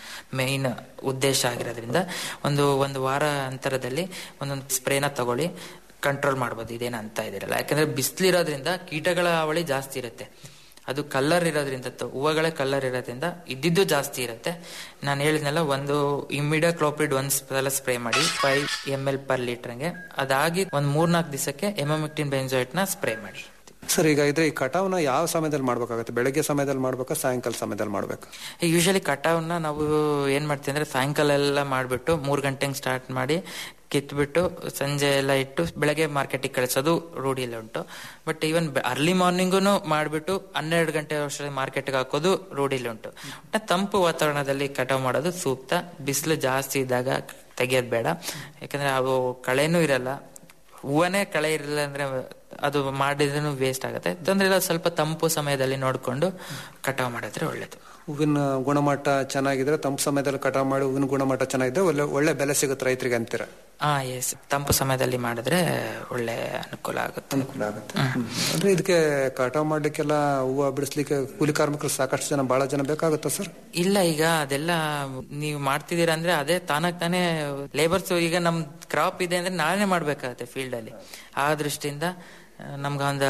ಮೇನ್ ಉದ್ದೇಶ ಆಗಿರೋದ್ರಿಂದ ಒಂದು ಒಂದು ವಾರ ಅಂತರದಲ್ಲಿ ಒಂದೊಂದು ಸ್ಪ್ರೇನ ತಗೊಳ್ಳಿ ಕಂಟ್ರೋಲ್ ಮಾಡ್ಬೋದು ಇದೇನು ಅಂತ ಇದಿರಲ್ಲ ಯಾಕಂದ್ರೆ ಬಿಸಿಲಿರೋದ್ರಿಂದ ಕೀಟಗಳ ಹಾವಳಿ ಜಾಸ್ತಿ ಇರುತ್ತೆ ಅದು ಕಲ್ಲರ್ ಇರೋದ್ರಿಂದ ತ- ಹೂವುಗಳೇ ಕಲ್ಲರ್ ಇರೋದ್ರಿಂದ ಇದ್ದಿದ್ದು ಜಾಸ್ತಿ ಇರುತ್ತೆ ನಾನು ಹೇಳಿದ್ನಲ್ಲ ಒಂದು ಇಮ್ಮಿಡಿಯಾ ಕ್ಲೋಪಿಡ್ ಒಂದ್ ಸಲ ಸ್ಪ್ರೇ ಮಾಡಿ ಫೈವ್ ಎಮ್ ಎಲ್ ಪರ್ ಲೀಟರ್ಗೆ ಅದಾಗಿ ಒಂದ್ ಮೂರ್ನಾಲ್ಕು ದಿವಸಕ್ಕೆ ಎಮಮೆಕ್ಟಿನ್ ಬೆಂಜಾಯ್ಟ್ ನ ಸ್ಪ್ರೇ ಮಾಡಿ ಸರ್ ಈಗ ಇದ್ರೆ ಈ ಕಟಾವ್ನ ಯಾವ ಸಮಯದಲ್ಲಿ ಮಾಡ್ಬೇಕಾಗುತ್ತೆ ಬೆಳಗ್ಗೆ ಸಮಯದಲ್ಲಿ ಮಾಡ್ಬೇಕಾ ಸಾಯಂಕಾಲ ಸಮಯದಲ್ಲಿ ಮಾಡ್ಬೇಕಾ ಯೂಶಲಿ ಕಟಾವ್ನ ನಾವು ಏನ್ ಮಾಡ್ತೀವಿ ಅಂದ್ರೆ ಸಾಯಂಕಾಲ ಎಲ್ಲ ಮಾಡ್ಬಿಟ್ಟು ಮೂರ್ ಗಂಟೆಗೆ ಸ್ಟಾರ್ಟ್ ಮಾಡಿ ಕಿತ್ಬಿಟ್ಟು ಸಂಜೆ ಎಲ್ಲ ಇಟ್ಟು ಬೆಳಗ್ಗೆ ಮಾರ್ಕೆಟಿಗೆ ಕಳಿಸೋದು ರೂಢಿಯಲ್ಲಿ ಉಂಟು ಬಟ್ ಈವನ್ ಅರ್ಲಿ ಮಾರ್ನಿಂಗೂನು ಮಾಡ್ಬಿಟ್ಟು ಹನ್ನೆರಡು ಗಂಟೆ ವರ್ಷದಲ್ಲಿ ಮಾರ್ಕೆಟ್ಗೆ ಹಾಕೋದು ರೂಢಿಯಲ್ಲಿ ಉಂಟು ಒಟ್ಟ ತಂಪು ವಾತಾವರಣದಲ್ಲಿ ಕಟಾವ್ ಮಾಡೋದು ಸೂಕ್ತ ಬಿಸಿಲು ಜಾಸ್ತಿ ಇದ್ದಾಗ ತೆಗಿಯೋದು ಬೇಡ ಯಾಕಂದ್ರೆ ಅವು ಕಳೆನೂ ಇರಲ್ಲ ಹೂವನೇ ಕಳೆ ಇರಲಿಲ್ಲ ಅಂದ್ರೆ ಅದು ಮಾಡಿದ್ರೂ ವೇಸ್ಟ್ ಆಗುತ್ತೆ ತೊಂದ್ರೆ ಇಲ್ಲ ಸ್ವಲ್ಪ ತಂಪು ಸಮಯದಲ್ಲಿ ನೋಡ್ಕೊಂಡು ಕಟಾವ್ ಮಾಡಿದ್ರೆ ಒಳ್ಳೇದು ಹೂವಿನ ಗುಣಮಟ್ಟ ಚೆನ್ನಾಗಿದ್ರೆ ತಂಪು ಸಮಯದಲ್ಲಿ ಕಟಾವ್ ಮಾಡಿ ಹೂವಿನ ಗುಣಮಟ್ಟ ಚೆನ್ನಾಗಿದ್ರೆ ಒಳ್ಳೆ ಒಳ್ಳೆ ಬೆಲೆ ಸಿಗುತ್ತೆ ರೈತರಿಗೆ ಅಂತೀರ ಹಾ ಎಸ್ ತಂಪು ಸಮಯದಲ್ಲಿ ಮಾಡಿದ್ರೆ ಒಳ್ಳೆ ಅನುಕೂಲ ಆಗುತ್ತೆ ಅನುಕೂಲ ಆಗುತ್ತೆ ಅಂದ್ರೆ ಇದಕ್ಕೆ ಕಟಾವ್ ಮಾಡ್ಲಿಕ್ಕೆಲ್ಲ ಹೂವು ಬಿಡಿಸ್ಲಿಕ್ಕೆ ಕೂಲಿ ಕಾರ್ಮಿಕರು ಸಾಕಷ್ಟು ಜನ ಬಹಳ ಜನ ಬೇಕಾಗುತ್ತಾ ಸರ್ ಇಲ್ಲ ಈಗ ಅದೆಲ್ಲ ನೀವು ಮಾಡ್ತಿದ್ದೀರಾ ಅಂದ್ರೆ ಅದೇ ತಾನಾಗ್ ತಾನೇ ಲೇಬರ್ಸ್ ಈಗ ನಮ್ ಕ್ರಾಪ್ ಇದೆ ಅಂದ್ರೆ ನಾನೇ ಮಾಡ್ಬೇಕಾಗತ್ತೆ ಫೀಲ್ಡ್ ಅಲ್ಲಿ ಆ ದೃಷ್ಟಿಯಿಂದ ನಮ್ಗ ಒಂದು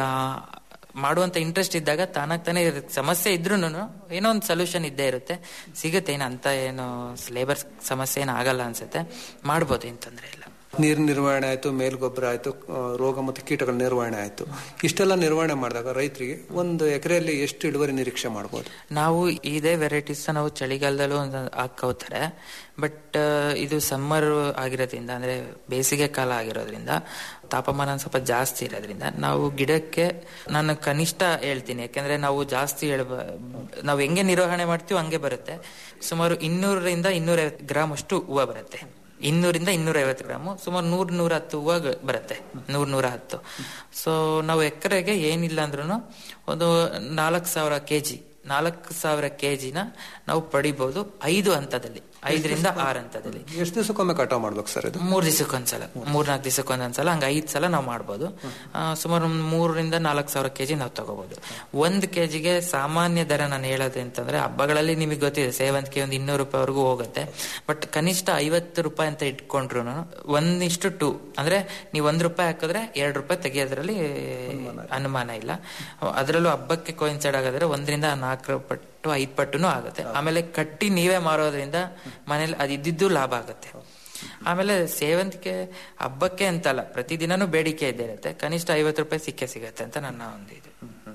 ಮಾಡುವಂತ ಇಂಟ್ರೆಸ್ಟ್ ಇದ್ದಾಗ ತಾನಾಗ್ ತಾನೇ ಇರುತ್ತೆ. ಸಮಸ್ಯೆ ಇದ್ರೂನು ಏನೋ ಒಂದು ಸೊಲ್ಯೂಷನ್ ಇದ್ದೇ ಇರುತ್ತೆ ಸಿಗುತ್ತೆ ಏನು ಅಂತ ಏನು ಲೇಬರ್ ಸಮಸ್ಯೆ ಏನು ಆಗಲ್ಲ ಅನ್ಸುತ್ತೆ ಮಾಡ್ಬೋದು ಏನ್ ತೊಂದ್ರೆ ಇಲ್ಲ ನೀರಿನ ನಿರ್ವಹಣೆ ಆಯ್ತು ಮೇಲ್ಗೊಬ್ಬರ ಆಯ್ತು ಆ, ರೋಗ ಮತ್ತು ಕೀಟಗಳ ನಿರ್ವಹಣೆ ಆಯ್ತು ಇಷ್ಟೆಲ್ಲ ನಿರ್ವಹಣೆ ಮಾಡಿದಾಗ ರೈತರಿಗೆ ಒಂದು ಎಕರೆಯಲ್ಲಿ ಎಷ್ಟು ಇಳುವರಿ ನಿರೀಕ್ಷೆ ಮಾಡ್ಬೋದು ನಾವು ಇದೇ ವೆರೈಟೀಸ್ ನಾವು ಚಳಿಗಾಲದಲ್ಲೂ ಒಂದು ಹಾಕೋತಾರೆ ಬಟ್ ಇದು ಸಮ್ಮರ್ ಆಗಿರೋದ್ರಿಂದ ಅಂದ್ರೆ ಬೇಸಿಗೆ ಕಾಲ ಆಗಿರೋದ್ರಿಂದ ತಾಪಮಾನ ಒಂದ್ ಸ್ವಲ್ಪ ಜಾಸ್ತಿ ಇರೋದ್ರಿಂದ ನಾವು ಗಿಡಕ್ಕೆ ನಾನು ಕನಿಷ್ಠ ಹೇಳ್ತೀನಿ ಯಾಕಂದ್ರೆ ನಾವು ಜಾಸ್ತಿ ಹೇಳ್ಬ ನಾವು ಹೆಂಗೆ ನಿರ್ವಹಣೆ ಮಾಡ್ತೀವೋ ಹಂಗೆ ಬರುತ್ತೆ ಸುಮಾರು ಇನ್ನೂರರಿಂದ ಇನ್ನೂರೈವತ್ತು ಗ್ರಾಮ್ ಅಷ್ಟು ಹೂವು ಬರುತ್ತೆ ಇನ್ನೂರಿಂದ ಇನ್ನೂರ ಐವತ್ತು ಗ್ರಾಮು ಸುಮಾರು ನೂರ್ ನೂರ ಹತ್ತು ಹೂವು ಬರುತ್ತೆ ನೂರ್ ನೂರ ಹತ್ತು ಸೊ ನಾವು ಎಕರೆಗೆ ಏನಿಲ್ಲ ಅಂದ್ರೂ ಒಂದು ನಾಲ್ಕು ಸಾವಿರ ಕೆಜಿ ನಾಲ್ಕು ಸಾವಿರ ಕೆಜಿನ ನಾವು ಪಡಿಬಹುದು ಐದು ಹಂತದಲ್ಲಿ ಐದರಿಂದ ಆರು ಹಂತದಲ್ಲಿ ಎಷ್ಟು ದಿವಸಕ್ಕೊಮ್ಮೆ ಕಟಾವ್ ಮಾಡ್ಬೇಕು ಸರ್ ಇದು ಮೂರ್ ದಿವಸಕ್ಕೊಂದ್ಸಲ ಮೂರ್ನಾಲ್ಕು ದಿವಸಕ್ಕೊಂದೊಂದ್ಸಲ ಹಂಗ ಐದ್ ಸಲ ನಾವು ಮಾಡ್ಬೋದು ಆ, ಸುಮಾರು ಒಂದ್ ಮೂರರಿಂದ ನಾಲ್ಕು ಸಾವಿರ ಕೆಜಿ ನಾವು ತಗೋಬಹುದು ಒಂದ್ ಕೆಜಿಗೆ ಸಾಮಾನ್ಯ ದರ ನಾನು ಹೇಳೋದು ಅಂತಂದ್ರೆ ಹಬ್ಬಗಳಲ್ಲಿ ನಿಮಗೆ ಗೊತ್ತಿದೆ ಸೇವಂತಿಗೆ ಒಂದು ಇನ್ನೂರು ರೂಪಾಯಿವರೆಗೂ ಹೋಗುತ್ತೆ ಬಟ್ ಕನಿಷ್ಠ ಐವತ್ತು ರೂಪಾಯಿ ಅಂತ ಇಟ್ಕೊಂಡ್ರು ಒಂದಿಷ್ಟು ಟು ಅಂದ್ರೆ ನೀವು ಒಂದ್ ರೂಪಾಯಿ ಹಾಕಿದ್ರೆ ಎರಡು ರೂಪಾಯಿ ತೆಗಿಯೋದ್ರಲ್ಲಿ ಅನುಮಾನ ಇಲ್ಲ ಅದರಲ್ಲೂ ಹಬ್ಬಕ್ಕೆ ಕೋಯಿನ್ಸೈಡ್ ಆಗೋದ್ರೆ ಒಂದರಿಂದ ನಾಲ್ಕು ಪಟ್ಟು ಐದು ಪಟ್ಟುನು ಆಗುತ್ತೆ ಆಮೇಲೆ ಕಟ್ಟಿ ನೀವೇ ಮಾರೋದ್ರಿಂದ ಮನೇಲಿ ಅದು ಇದ್ದಿದ್ದು ಲಾಭ ಆಗುತ್ತೆ ಆಮೇಲೆ ಸೇವಂತಿಗೆ ಹಬ್ಬಕ್ಕೆ ಅಂತಲ್ಲ ಪ್ರತಿದಿನನೂ ಬೇಡಿಕೆ ಇದ್ದೇ ಇರುತ್ತೆ ಕನಿಷ್ಠ ಐವತ್ತು ರೂಪಾಯಿ ಸಿಕ್ಕೇ ಸಿಗತ್ತೆ ಅಂತ ನನ್ನ ಒಂದು ಇದು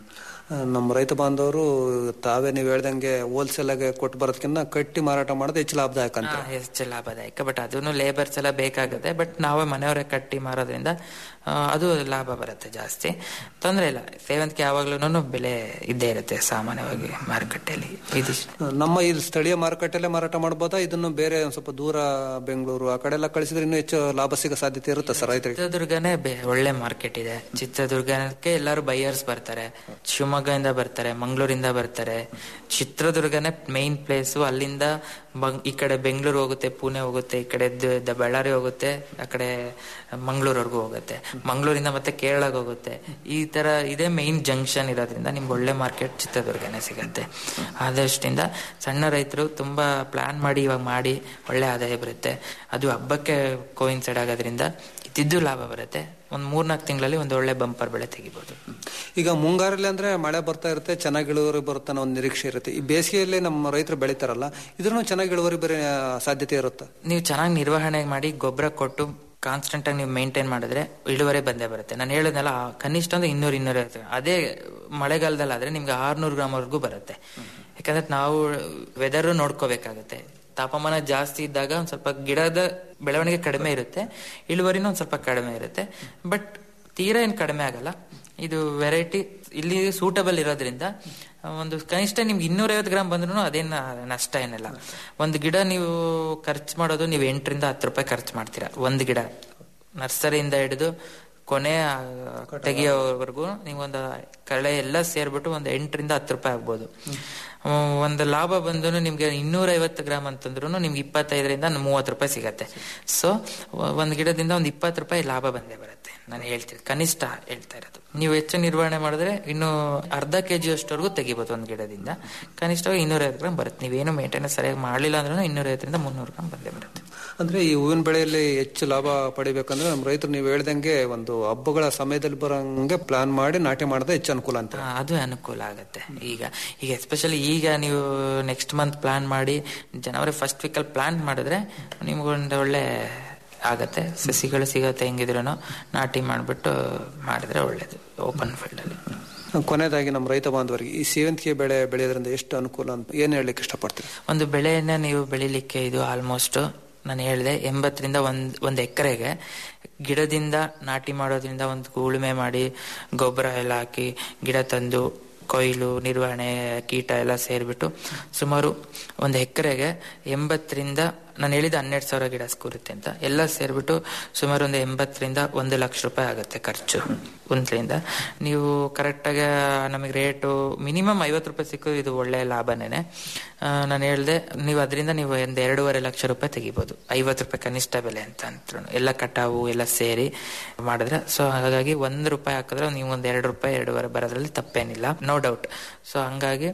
ಆ, ನಮ್ಮ ರೈತ ಬಾಂಧವರು ತಾವೇ ನೀವು ಹೇಳ್ದಂಗೆ ಹೋಲ್ಸೇಲ್ ಆಗಿ ಕೊಟ್ಟು ಬರೋದಕ್ಕಿಂತ ಕಟ್ಟಿ ಮಾರಾಟ ಮಾಡೋದು ಹೆಚ್ಚು ಲಾಭದಾಯಕ ಅಂತ ಹಾ, ಹೆಚ್ಚು ಲಾಭದಾಯಕ ಬಟ್ ಅದನ್ನು ಲೇಬರ್ಸ್ ಎಲ್ಲ ಬೇಕಾಗುತ್ತೆ ಬಟ್ ನಾವೇ ಮನೆಯವರೇ ಕಟ್ಟಿ ಮಾರೋದ್ರಿಂದ ಆ, ಅದು ಲಾಭ ಬರುತ್ತೆ ಜಾಸ್ತಿ ತೊಂದರೆ ಇಲ್ಲ ಸೇವಂತಿಗೆ ಯಾವಾಗ್ಲೂ ಬೆಲೆ ಇದ್ದೇ ಇರುತ್ತೆ ಸಾಮಾನ್ಯವಾಗಿ ಮಾರುಕಟ್ಟೆಯಲ್ಲಿ ಇದಿಷ್ಟು ನಮ್ಮ ಈ ಸ್ಥಳೀಯ ಮಾರುಕಟ್ಟೆಲ್ಲೇ ಮಾರಾಟ ಮಾಡ್ಬೋದಾ ಇದನ್ನು ಬೇರೆ ಒಂದ್ ಸ್ವಲ್ಪ ದೂರ ಬೆಂಗಳೂರು ಆ ಕಡೆ ಎಲ್ಲ ಕಳಿಸಿದ್ರೆ ಇನ್ನೂ ಹೆಚ್ಚು ಲಾಭ ಸಿಗೋ ಸಾಧ್ಯತೆ ಇರುತ್ತೆ ಸರ್ ರೈತರಿಗೆ ಚಿತ್ರದುರ್ಗನೇ ಬೆ- ಒಳ್ಳೆ ಮಾರ್ಕೆಟ್ ಇದೆ ಚಿತ್ರದುರ್ಗಕ್ಕೆ ಎಲ್ಲರೂ ಬೈಯರ್ಸ್ ಬರ್ತಾರೆ ಶಿವಮೊಗ್ಗದಿಂದ ಬರ್ತಾರೆ ಮಂಗಳೂರಿಂದ ಬರ್ತಾರೆ ಚಿತ್ರದುರ್ಗನೇ ಮೈನ್ ಪ್ಲೇಸು ಅಲ್ಲಿಂದ ಬಂ- ಈ ಕಡೆ ಬೆಂಗಳೂರು ಹೋಗುತ್ತೆ ಪುಣೆ ಹೋಗುತ್ತೆ ಈ ಕಡೆ ದ- ದ- ಬಳ್ಳಾರಿ ಹೋಗುತ್ತೆ ಆ ಕಡೆ ಮಂಗಳೂರವರೆಗೂ ಹೋಗುತ್ತೆ ಮಂಗಳೂರಿಂದ ಮತ್ತೆ ಕೇರಳಗೆ ಹೋಗುತ್ತೆ ಈ ತರ ಇದೇ ಮೈನ್ ಜಂಕ್ಷನ್ ಇರೋದ್ರಿಂದ ನಿಮ್ಗೆ ಒಳ್ಳೆ ಮಾರ್ಕೆಟ್ ಚಿತ್ರದುರ್ಗನೇ ಸಿಗತ್ತೆ ಆದಷ್ಟಿಂದ ಸಣ್ಣ ರೈತರು ತುಂಬಾ ಪ್ಲಾನ್ ಮಾಡಿ ಇವಾಗ ಮಾಡಿ ಒಳ್ಳೆ ಆದಾಯ ಬರುತ್ತೆ ಅದು ಹಬ್ಬಕ್ಕೆ ಕೋಯಿನ್ಸೈಡ್ ಆಗೋದ್ರಿಂದ ಇದ್ದಿದ್ದು ಲಾಭ ಬರುತ್ತೆ ಒಂದ್ ಮೂರ್ನಾಲ್ಕು ತಿಂಗಳಲ್ಲಿ ಒಂದು ಒಳ್ಳೆ ಬಂಪರ್ ಬೆಳೆ ತೆಗಿಬಹುದು ಈಗ ಮುಂಗಾರಲ್ಲಿ ಅಂದ್ರೆ ಮಳೆ ಬರ್ತಾ ಇರುತ್ತೆ ಚೆನ್ನಾಗಿ ಇಳುವರಿ ಬರುತ್ತೆ ಅನ್ನೋ ಒಂದು ನಿರೀಕ್ಷೆ ಇರುತ್ತೆ ಈ ಬೇಸಿಗೆಯಲ್ಲಿ ನಮ್ಮ ರೈತರು ಬೆಳಿತಾರಲ್ಲ ಇದ್ರೂ ಚೆನ್ನಾಗಿ ಇಳುವರಿ ಬರೋ ಸಾಧ್ಯತೆ ಇರುತ್ತೆ ನೀವು ಚೆನ್ನಾಗಿ ನಿರ್ವಹಣೆ ಮಾಡಿ ಗೊಬ್ಬರ ಕೊಟ್ಟು ಕಾನ್ಸ್ಟೆಂಟ್ ಆಗಿ ನೀವು ಮೇಂಟೈನ್ ಮಾಡಿದ್ರೆ ಇಳುವರಿ ಬಂದೇ ಬರುತ್ತೆ ನಾನು ಹೇಳಿದ್ನಲ್ಲ ಆ ಕನಿಷ್ಠ ಅಂದ್ರೆ ಇನ್ನೂರು ಇನ್ನೂರ ಅದೇ ಮಳೆಗಾಲದಲ್ಲಿ ಆದ್ರೆ ನಿಮ್ಗೆ ಆರ್ನೂರು ಗ್ರಾಮ್ ವರೆಗೂ ಬರುತ್ತೆ ಯಾಕಂದ್ರೆ ನಾವು ವೆದರ್ ನೋಡ್ಕೋಬೇಕಾಗುತ್ತೆ ತಾಪಮಾನ ಜಾಸ್ತಿ ಇದ್ದಾಗ ಒಂದ್ ಸ್ವಲ್ಪ ಗಿಡದ ಬೆಳವಣಿಗೆ ಕಡಿಮೆ ಇರುತ್ತೆ ಇಳುವರಿನೂ ಒಂದ್ ಸ್ವಲ್ಪ ಕಡಿಮೆ ಇರುತ್ತೆ ಬಟ್ ತೀರಾ ಏನ್ ಕಡಿಮೆ ಆಗಲ್ಲ ಇದು ವೆರೈಟಿ ಇಲ್ಲಿ ಸೂಟಬಲ್ ಇರೋದ್ರಿಂದ ಒಂದು ಕನಿಷ್ಠ ನಿಮ್ಗೆ ಇನ್ನೂರೈವತ್ತು ಗ್ರಾಮ್ ಬಂದ್ರೂ ಅದೇನು ನಷ್ಟ ಏನಿಲ್ಲ ಒಂದು ಗಿಡ ನೀವು ಖರ್ಚು ಮಾಡೋದು ನೀವು ಎಂಟರಿಂದ ಹತ್ತು ರೂಪಾಯಿ ಖರ್ಚು ಮಾಡ್ತೀರಾ ಒಂದು ಗಿಡ ನರ್ಸರಿಯಿಂದ ಹಿಡಿದು ಕೊನೆ ಆ, ತೆಗಿಯೋವರೆಗೂ ನೀವೊಂದು ಕಳೆ ಎಲ್ಲ ಸೇರ್ಬಿಟ್ಟು ಒಂದು ಎಂಟರಿಂದ ಹತ್ತು ರೂಪಾಯಿ ಆಗ್ಬೋದು ಹ್ಮ್, ಒಂದು ಲಾಭ ಬಂದು ನಿಮ್ಗೆ ಇನ್ನೂರ ಐವತ್ತು ಗ್ರಾಮ್ ಅಂತಂದ್ರು ನಿಮ್ಗೆ ಇಪ್ಪತ್ತೈದರಿಂದ ಮೂವತ್ತು ರೂಪಾಯಿ ಸಿಗತ್ತೆ ಸೊ ಒಂದು ಗಿಡದಿಂದ ಒಂದು ಇಪ್ಪತ್ತು ರೂಪಾಯಿ ಲಾಭ ಬಂದೇ ಬರುತ್ತೆ ನಾನು ಹೇಳ್ತೀನಿ ಕನಿಷ್ಠ ಹೇಳ್ತಾ ಇರೋದು ನೀವು ಹೆಚ್ಚು ನಿರ್ವಹಣೆ ಮಾಡಿದ್ರೆ ಇನ್ನು ಅರ್ಧ ಕೆಜಿ ಅಷ್ಟವರೆಗೂ ತೆಗಿಬೋದು ಒಂದು ಗಿಡದಿಂದ ಕನಿಷ್ಠವಾಗಿ ಇನ್ನೂರೈವತ್ತು ಗ್ರಾಮ್ ಬರುತ್ತೆ ನೀವೇನು ಮೇಂಟೆನೆನ್ಸ್ ಸರಿಯಾಗಿ ಮಾಡಲಿಲ್ಲ ಅಂದ್ರೂ ಇನ್ನೂರೈವತ್ತರಿಂದ ಮುನ್ನೂರು ಗ್ರಾಮ್ ಬಂದೇ ಬರುತ್ತೆ ಅಂದ್ರೆ ಈ ಹೂವಿನ ಬೆಳೆಯಲ್ಲಿ ಹೆಚ್ಚು ಲಾಭ ಪಡಿಬೇಕಂದ್ರೆ ನಮ್ಮ ರೈತರು ನೀವು ಹೇಳ್ದಂಗೆ ಒಂದು ಹಬ್ಬಗಳ ಸಮಯದಲ್ಲಿ ಬರೋಂಗೆ ಪ್ಲಾನ್ ಮಾಡಿ ನಾಟಿ ಮಾಡೋದೇ ಹೆಚ್ಚು ಅನುಕೂಲ ಅಂತ ಆ, ಅದು ಅನುಕೂಲ ಆಗುತ್ತೆ ಈಗ ಈಗ ಎಸ್ಪೆಷಲಿ ಈಗ ನೀವು ನೆಕ್ಸ್ಟ್ ಮಂತ್ ಪ್ಲಾನ್ ಮಾಡಿ ಜನವರಿ ಫಸ್ಟ್ ವೀಕಲ್ಲಿ ಪ್ಲಾನ್ ಮಾಡಿದ್ರೆ ನಿಮ್ಗೊಂದು ಒಳ್ಳೆ ಆಗತ್ತೆ ಸಸಿಗಳು ಸಿಗತ್ತೆ ಹೆಂಗಿದ್ರು ನಾಟಿ ಮಾಡಿಬಿಟ್ಟು ಮಾಡಿದ್ರೆ ಒಳ್ಳೇದು ಓಪನ್ ಫೀಲ್ಡಲ್ಲಿ ಕೊನೆಯದಾಗಿ ನಮ್ಮ ರೈತ ಬಾಂಧವರಿಗೆ ಈ ಸೇವಂತಿಗೆ ಬೆಳೆ ಬೆಳೆಯೋದ್ರಿಂದ ಎಷ್ಟು ಅನುಕೂಲ ಅಂತ ಏನ್ ಹೇಳಲಿಕ್ಕೆ ಇಷ್ಟಪಡ್ತೀವಿ ಒಂದು ಬೆಳೆಯನ್ನ ನೀವು ಬೆಳಿಲಿಕ್ಕೆ ಇದು ಆಲ್ಮೋಸ್ಟ್ ನಾನು ಹೇಳಿದೆ ಎಂಬತ್ತರಿಂದ ಒಂದ್ ಒಂದು ಎಕರೆಗೆ ಗಿಡದಿಂದ ನಾಟಿ ಮಾಡೋದ್ರಿಂದ ಒಂದು ಉಳುಮೆ ಮಾಡಿ ಗೊಬ್ಬರ ಎಲ್ಲ ಹಾಕಿ ಗಿಡ ತಂದು ಕೊಯ್ಲು ನಿರ್ವಹಣೆ ಕೀಟ ಎಲ್ಲ ಸೇರಿಬಿಟ್ಟು ಸುಮಾರು ಒಂದು ಎಕರೆಗೆ ಎಂಬತ್ತರಿಂದ ನಾನು ಹೇಳಿದ ಹನ್ನೆರಡು ಸಾವಿರ ಗಿಡ ಕೂರುತ್ತೆ ಅಂತ ಎಲ್ಲ ಸೇರಿಬಿಟ್ಟು ಸುಮಾರು ಒಂದು ಎಂಬತ್ತರಿಂದ ಒಂದು ಲಕ್ಷ ರೂಪಾಯಿ ಆಗುತ್ತೆ ಖರ್ಚು ಕುಂತ್ಲಿಂದ ನೀವು ಕರೆಕ್ಟಾಗಿ ನಮಗೆ ರೇಟು ಮಿನಿಮಮ್ ಐವತ್ತು ರೂಪಾಯಿ ಸಿಕ್ಕು ಇದು ಒಳ್ಳೆ ಲಾಭನೇನೆ ನಾನು ಹೇಳ್ದೆ ನೀವು ಅದರಿಂದ ನೀವು ಒಂದು ಎರಡೂವರೆ ಲಕ್ಷ ರೂಪಾಯಿ ತೆಗಿಬೋದು ಐವತ್ತು ರೂಪಾಯಿ ಕನಿಷ್ಠ ಬೆಲೆ ಅಂತ ಅಂತ ಎಲ್ಲ ಕಟಾವು ಎಲ್ಲ ಸೇರಿ ಮಾಡಿದ್ರೆ ಸೊ ಹಾಗಾಗಿ ಒಂದು ರೂಪಾಯಿ ಹಾಕಿದ್ರೆ ನೀವು ಒಂದು ಎರಡು ರೂಪಾಯಿ ಎರಡೂವರೆ ಬರೋದ್ರಲ್ಲಿ ತಪ್ಪೇನಿಲ್ಲ ನೋ ಡೌಟ್ ಸೊ ಹಂಗಾಗಿ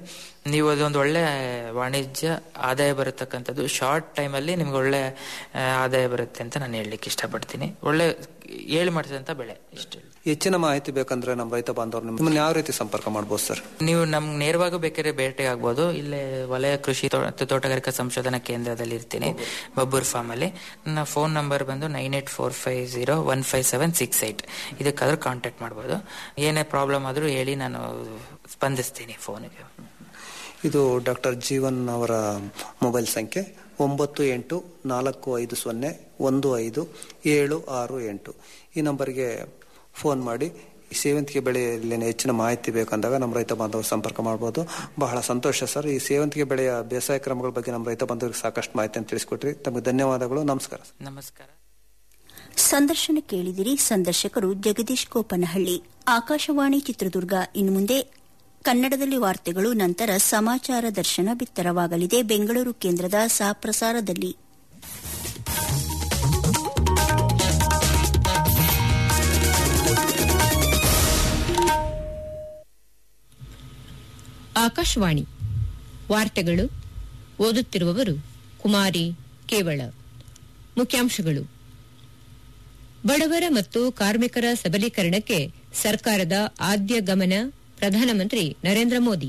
ನೀವು ಅದೊಂದು ಒಳ್ಳೆ ವಾಣಿಜ್ಯ ಆದಾಯ ಬರತಕ್ಕಂಥದ್ದು ಶಾರ್ಟ್ ಟೈಮಲ್ಲಿ ನಿಮ್ಗೆ ಒಳ್ಳೆ ಆ, ಆದಾಯ ಬರುತ್ತೆ ಅಂತ ನಾನು ಹೇಳಲಿಕ್ಕೆ ಇಷ್ಟಪಡ್ತೀನಿ ಒಳ್ಳೆ ಏಳು ಮಾಡಿಸಿದಂಥ ಬೆಳೆ ಇಷ್ಟು ಹೆಚ್ಚಿನ ಮಾಹಿತಿ ಬೇಕಂದ್ರೆ ನಮ್ಮ ರೈತ ಬಾಂಧವರು ನಿಮ್ಮನ್ನ ಯಾವ ರೀತಿ ಸಂಪರ್ಕ ಮಾಡ್ಬೋದು ಸರ್ ನೀವು ನಮ್ಗೆ ನೇರವಾಗಿ ಬೇಕಾದ್ರೆ ಭೇಟಿ ಆಗ್ಬೋದು ಇಲ್ಲೇ ವಲಯ ಕೃಷಿ ತೋ- ಮತ್ತು ತೋಟಗಾರಿಕಾ ಸಂಶೋಧನಾ ಕೇಂದ್ರದಲ್ಲಿ ಇರ್ತೀನಿ ಬಬ್ಬೂರ್ ಫಾರ್ಮ್ ಅಲ್ಲಿ ನನ್ನ ಫೋನ್ ನಂಬರ್ ಬಂದು nine eight four five zero one five seven six eight ಇದಕ್ಕಾದ್ರೂ ಕಾಂಟ್ಯಾಕ್ಟ್ ಮಾಡ್ಬೋದು ಏನೇ ಪ್ರಾಬ್ಲಮ್ ಆದ್ರೂ ಹೇಳಿ ನಾನು ಸ್ಪಂದಿಸ್ತೀನಿ ಫೋನಿಗೆ ಇದು ಡಾಕ್ಟರ್ ಜೀವನ್ ಅವರ ಮೊಬೈಲ್ ಸಂಖ್ಯೆ ಒಂಬತ್ತು ಎಂಟು ನಾಲ್ಕು ಐದು ಸೊನ್ನೆ ಒಂದು ಐದು ಏಳು ಆರು ಎಂಟು ಈ ನಂಬರ್ಗೆ ಫೋನ್ ಮಾಡಿ ಈ ಸೇವಂತಿಗೆ ಬೆಳೆಯಲ್ಲಿ ಹೆಚ್ಚಿನ ಮಾಹಿತಿ ಬೇಕಂದಾಗ ನಮ್ಮ ರೈತ ಬಾಂಧವರು ಸಂಪರ್ಕ ಮಾಡ್ಬೋದು ಬಹಳ ಸಂತೋಷ ಸರ್ ಈ ಸೇವಂತಿಗೆ ಬೆಳೆಯ ಬೇಸಾಯ ಕ್ರಮಗಳ ಬಗ್ಗೆ ನಮ್ಮ ರೈತ ಬಾಂಧವರಿಗೆ ಸಾಕಷ್ಟು ಮಾಹಿತಿಯನ್ನು ತಿಳಿಸ್ಕೊಟ್ರಿ ತಮಗೆ ಧನ್ಯವಾದಗಳು ನಮಸ್ಕಾರ ನಮಸ್ಕಾರ ಸಂದರ್ಶನ ಕೇಳಿದಿರಿ ಸಂದರ್ಶಕರು ಜಗದೀಶ್ ಕೋಪನಹಳ್ಳಿ ಆಕಾಶವಾಣಿ ಚಿತ್ರದುರ್ಗ ಇನ್ನು ಮುಂದೆ ಕನ್ನಡದಲ್ಲಿ ವಾರ್ತೆಗಳು ನಂತರ ಸಮಾಚಾರ ದರ್ಶನ ಬಿತ್ತರವಾಗಲಿದೆ ಬೆಂಗಳೂರು ಕೇಂದ್ರದ ಸಹಪ್ರಸಾರದಲ್ಲಿ ಆಕಾಶವಾಣಿ ವಾರ್ತೆಗಳು ಓದುತ್ತಿರುವವರು ಕುಮಾರಿ ಕೇವಳ ಮುಖ್ಯಾಂಶಗಳು ಬಡವರ ಮತ್ತು ಕಾರ್ಮಿಕರ ಸಬಲೀಕರಣಕ್ಕೆ ಸರ್ಕಾರದ ಆದ್ಯ ಗಮನ ಪ್ರಧಾನಮಂತ್ರಿ ನರೇಂದ್ರ ಮೋದಿ